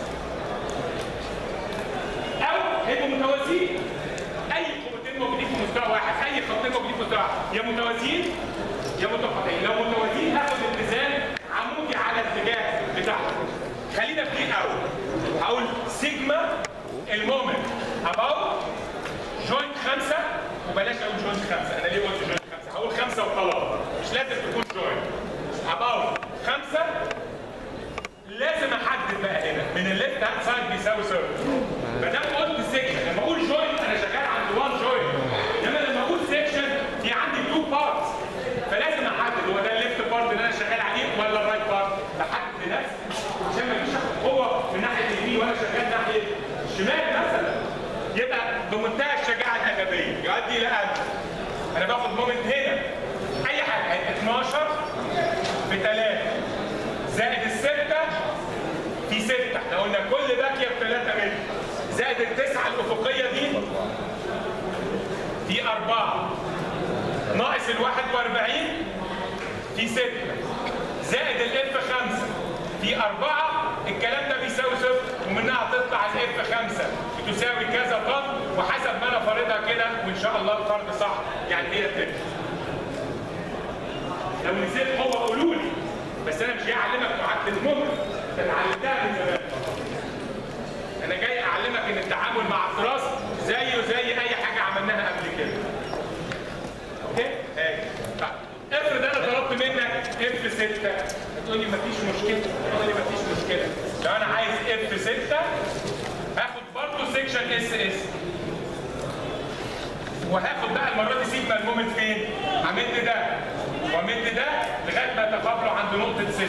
Speaker 1: او هيبقوا متوازيين اي قوتين موجودين في مستوى واحد اي خطين موجودين في مستوى واحد يا متوازيين يا متقاطعين لو متوازيين هاخد اتزان عمودي على الاتجاه بتاعهم خلينا في دي الاول هقول سيجما المومنت اباوت جوينت خمسة وبلاش اقول جوينت خمسة انا ليه قلت جوينت خمسة هقول خمسة وخلاص مش لازم تكون جوينت اباوت خمسة لازم احدد بقى هنا من الليفت هاند سايد بيساوي صفر ما دام قلت سيكشن لما اقول جوينت انا شغال عند وان جوينت انما لما اقول سيكشن في عندي تو بارتس فلازم احدد هو ده الليفت بارت اللي انا شغال عليه ولا الرايت بارت بحدد لنفسي عشان ما فيش قوه من ناحيه اليمين وانا شغال ناحيه الشمال مثلا يبقى بمنتهى الشجاعه الادبيه يؤدي الى ان انا باخد مومنت هنا اي حاجه هيبقى 12 في 3 زائد الستة في ستة احنا قلنا كل باكية ب 3 متر زائد التسعة الأفقية دي في أربعة ناقص ال 41 في ستة زائد الاف 5 في أربعة الكلام ده بيساوي صفر ومنها هتطلع الاف 5 بتساوي كذا طن وحسب ما انا فارضها كده وان شاء الله الفرض صح يعني هي التبقى لو نسيت هو قولوا لي بس انا مش جاي اعلمك معادله الممكن ده انا علمتها من زمان انا جاي اعلمك ان التعامل مع التراث زيه زي اي حاجه عملناها قبل كده اوكي هاي طيب افرض انا طلبت منك اف 6 هتقول لي مفيش مشكله تقول لي مفيش مشكله لو انا عايز اف 6 هاخد برضه سيكشن اس اس وهاخد بقى المره دي سيجما المومنت فين؟ همد ده وامد ده لغايه ما يتقابلوا عند نقطه 6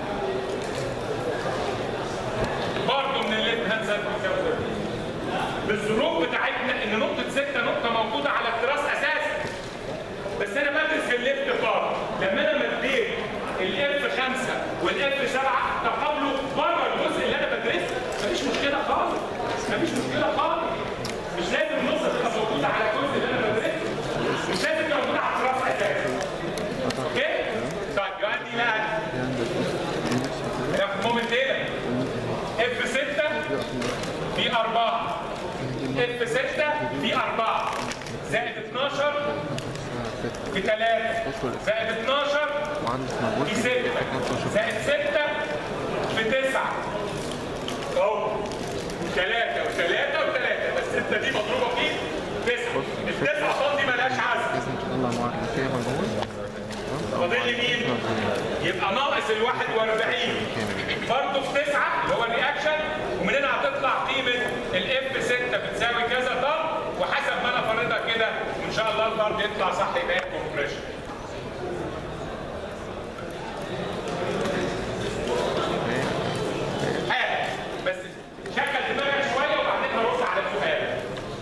Speaker 1: برضه من الليفت هاند سايد بيساوي صفر. بالظروف بتاعتنا ان نقطه 6 نقطه موجوده على التراس اساسا بس انا بدرس في الليفت بار لما انا مديت الاف 5 والاف 7 تقابلوا بره الجزء اللي انا بدرسه مفيش مشكله خالص مفيش مشكله خالص مش لازم النقطه تبقى موجوده على الجزء اللي انا بدرسه مش لازم تبقى موجوده على التراس اساسا اوكي طيب يؤدي الى ناخد مومنت هنا اف 6 في 4 اف 6 في 4 زائد 12 في 3 زائد 12
Speaker 3: وعندك موجود
Speaker 1: في 6 زائد 6 في 9 اهو 3 و3 و3 بس 6 دي مضروبه في 9 التسعه طن دي ملهاش عزم
Speaker 3: لازم تطلع معادلة فيها مجهول
Speaker 1: فاضل لي مين؟ يبقى ناقص ال 41 برضه في 9 اللي هو الرياكشن ومن هنا هتطلع قيمه الاف 6 بتساوي كذا طن وحسب ما انا فارضها كده وان شاء الله الفرض يطلع صح يبقى كومبريشن. حاجه بس شغل دماغك شويه وبعدين هرد على السؤال.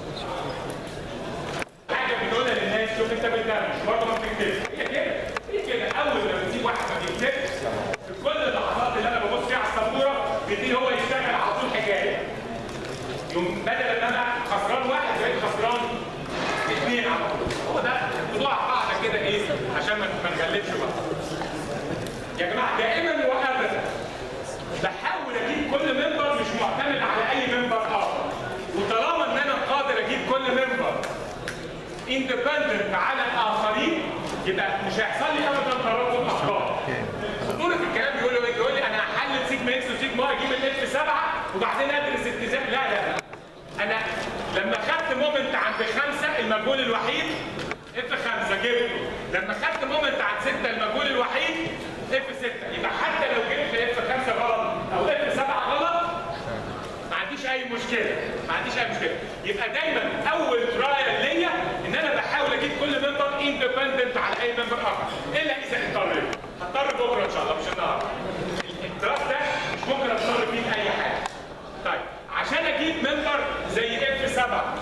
Speaker 1: حاجه بنقولها للناس شوف انت بتدرس برضه ما بتكتبش هي كده هي كده اول ما بتسيب واحد ما بيكتبش في كل اللحظات اللي انا ببص فيها على السبوره بيبتدي هو يشتغل على طول حكايه يوم بدل ما انا خسران واحد بقيت خسران اثنين على طول هو ده موضوع قاعده كده ايه عشان ما ما نغلبش بعض يا جماعه دائما وابدا بحاول اجيب كل ممبر مش معتمد على اي ممبر اخر وطالما ان انا قادر اجيب كل ممبر اندبندنت على الاخرين يبقى مش هيحصل لي ابدا تراكم افكار خطوره الكلام بيقول له ايه؟ بيقول لي انا هحلل سيجما اكس وسيجما واي اجيب الاف 7 وبعدين ادرس اتزان لا لا لا انا لما خدت مومنت عند خمسه المجهول الوحيد اف 5 جبته لما خدت مومنت عند سته المجهول الوحيد اف 6 يبقى حتى لو جبت اف 5 غلط او اف 7 غلط ما عنديش اي مشكله ما عنديش اي مشكله يبقى دايما اول ترايل ليا ان انا بحاول اجيب كل ممبر اندبندنت على اي ممبر اخر الا اذا اضطريت هضطر بكره ان شاء الله مش النهارده الدراس ده مش ممكن اضطر فيه في اي حاجه طيب عشان اجيب ممبر زي اف 7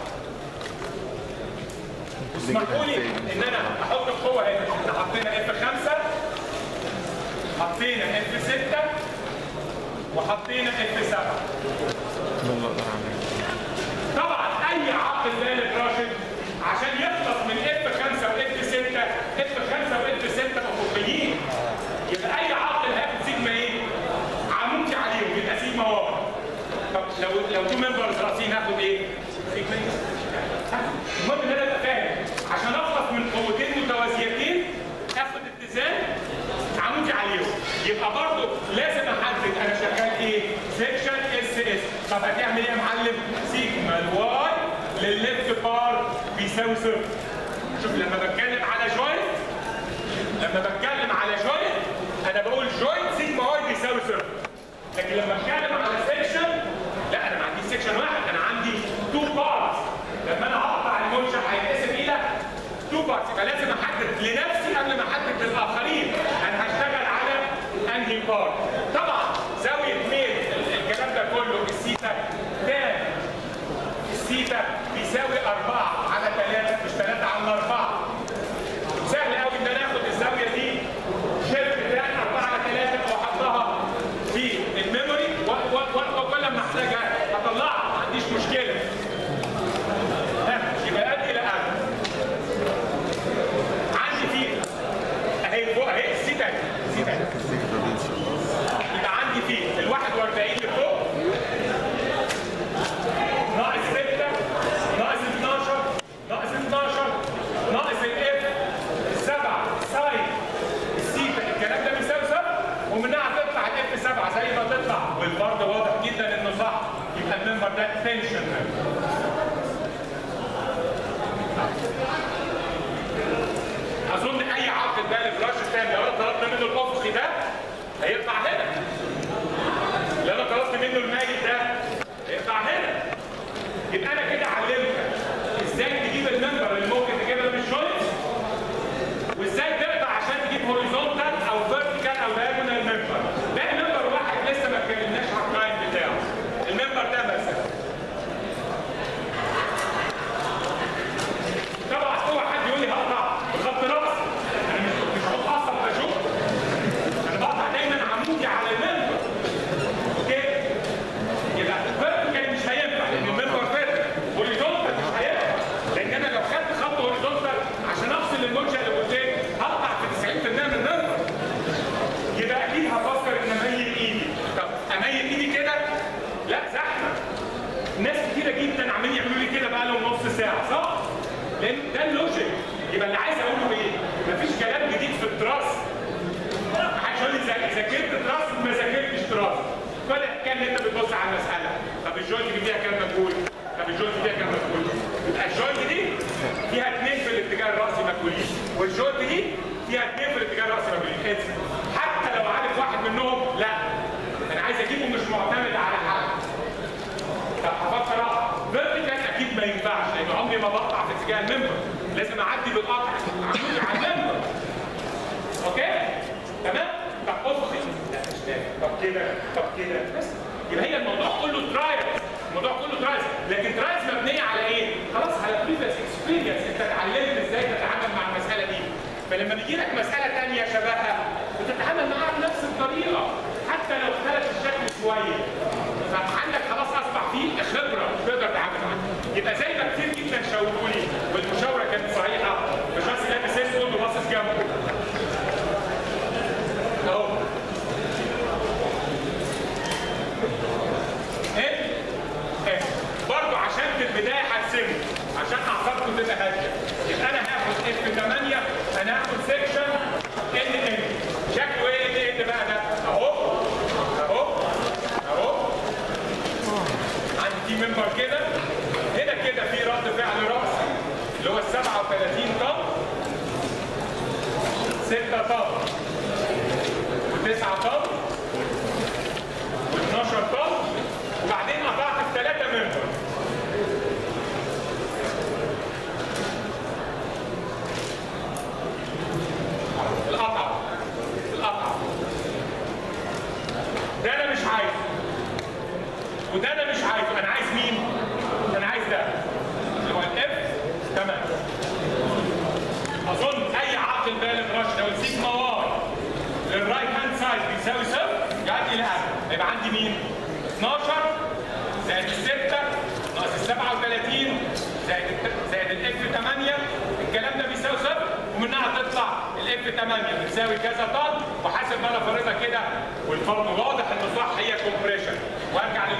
Speaker 1: اسمحوا لي ان انا احط القوه هنا احنا حطينا اف 5 حطينا وحطينا اف 7
Speaker 3: ده اللي اقدر اعمله
Speaker 1: طبعا اي عقل بالغ راشد عشان يخلص من اف 5 واف 6 اف 5 واف 6 افقيين يبقى اي عقل هياخد سيجما ايه؟ عمودي عليهم يبقى سيجما واحد طب لو لو تو ممبرز راسين هاخد ايه؟ سيجما المهم ان انا ابقى فاهم عشان اخلص من قوتين متوازيتين اخد اتزان عمودي عليهم يبقى برضه لازم احدد انا شغال ايه؟ سيكشن اس اس طب هتعمل ايه يا معلم؟ سيجما الواي للليفت بار بيساوي صفر شوف لما بتكلم على جوينت لما بتكلم على جوينت انا بقول جوينت سيجما واي بيساوي صفر لكن لما اتكلم على سيكشن لا انا ما عنديش سيكشن واحد انا عندي تو بارتس لما انا هقطع المنشا هيتقسم الى تو بارتس يبقى لازم احدد لنفسي قبل ما احدد للاخرين انا هشتغل على انهي بارت طبعا زاويه ميل الكلام ده كله السيتا تان السيتا بيساوي 4 على 3 مش 3 على 4 سهل قوي ان انا اخد الزاويه دي شيفت تاني 4 على 3 واحطها في الميموري و- و- و- وكل ما احتاجها اطلعها ما عنديش مشكله ها، يبقى ادي لأدي عندي فيه اهي فوق اهي السيتا اهي السيتا اهي
Speaker 3: ازاي ده بيمشي
Speaker 1: يبقى عندي فيه ال 41 اللي فوق ناقص 6 ناقص 12 ناقص 12 ناقص الاف 7 ساين السيتا الكلام ده بيساوي صفر ومنها هتطلع الاف 7 زي ما تطلع والفرد واضح جدا انه صح يبقى الممبر ده تنشن اظن اي عقد بالغ راش تاني لو انا طلبت منه الافقي ده هيطلع هنا لو انا طلبت منه المايل ده هيطلع هنا يبقى انا كده علمتك ازاي تجيب المنبر اللي ممكن تجيبها من الجوينت وازاي تقطع عشان تجيب هوريزونتال او فيرتيكال او دايجونال ممبر ده منبر واحد لسه ما اتكلمناش على الكلاينت بتاعه المنبر ده مثلا طبعا هو حد يقول لي هقطع بخط راس انا مش مش هقطع بشوف انا بقطع دايما عمودي على المنبر اوكي يبقى فيرتيكال مش هينفع لان المنبر فيرتيكال هوريزونتال مش هينفع لان انا لو خدت خط هوريزونتال عشان افصل المنشا اللي قدام هقطع في 90% من المنبر يبقى اكيد هفكر ان اميل ايدي طب اميل ايدي كده لا زحمه ناس كتيره جدا عمالين يعملوا لي كده بقى لهم نص ساعه صح؟ لان ده اللوجيك يبقى اللي عايز اقوله ايه؟ مفيش كلام جديد في التراث محدش يقول لي ذا- ذاكرت تراث ما ذاكرتش تراث كل كان انت بتبص على المساله طب الجوينت دي فيها كام مجهول؟ طب الجوينت دي فيها كام مجهول؟ يبقى الجوينت دي فيها اثنين في الاتجاه الراسي مجهولين والجوينت دي فيها اثنين في الاتجاه الراسي مجهولين انسى. حتى لو عارف واحد منهم لا انا عايز اجيبه مش معتمد على حد طب هفكر فيرتيكال اكيد ما ينفعش لان عمري ما بقطع في اتجاه المنبر لازم اعدي بالقطع عمودي على المنبر اوكي تمام طب افقي لا مش نافع طب كده طب كده بس يبقى هي الموضوع كله ترايل الموضوع كله ترايل لكن ترايلز مبنيه على ايه خلاص على بريفيس اكسبيرينس انت اتعلمت ازاي تتعامل مع المساله دي فلما بيجي لك مساله ثانيه شبهها بتتعامل معاها بنفس الطريقه حتى لو اختلف الشكل شويه فعندك خلاص اصبح فيه خبره تقدر تتعامل معاها يبقى زي ما كتير جدا شاوروا لي والمشاوره كانت صحيحه الشخص لابس اسود وباصص جنبه اهو ايه ايه برضه عشان في البدايه هرسمه عشان اعصابكم تبقى هاديه يبقى انا هاخد اف 8 انا هاخد سيكشن ان ان شكله ايه ان ان بقى ده اهو اهو اهو عندي في ممبر كده هنا كده في رد فعل راسي اللي هو ال 37 طن 6 طن و9 طن و12 طن وبعدين قطعت في 3 ممبر القطع القطع ده انا مش عايزه وده انا مش عايزه انا عايز مين؟ انا عايز ده اللي هو الاف تمام اظن اي عقل بالغ رشد لو السيجما واي للرايت هاند سايد بيساوي صفر يؤدي الى ابد هيبقى عندي مين 12 زائد الستة ناقص ال 37 زائد ال- زائد الاف 8 الكلام ده بيساوي صفر ومنها تطلع الاف 8 بتساوي كذا طن وحسب ما انا فارضها كده والفرض واضح انه صح هي كومبريشن وارجع لل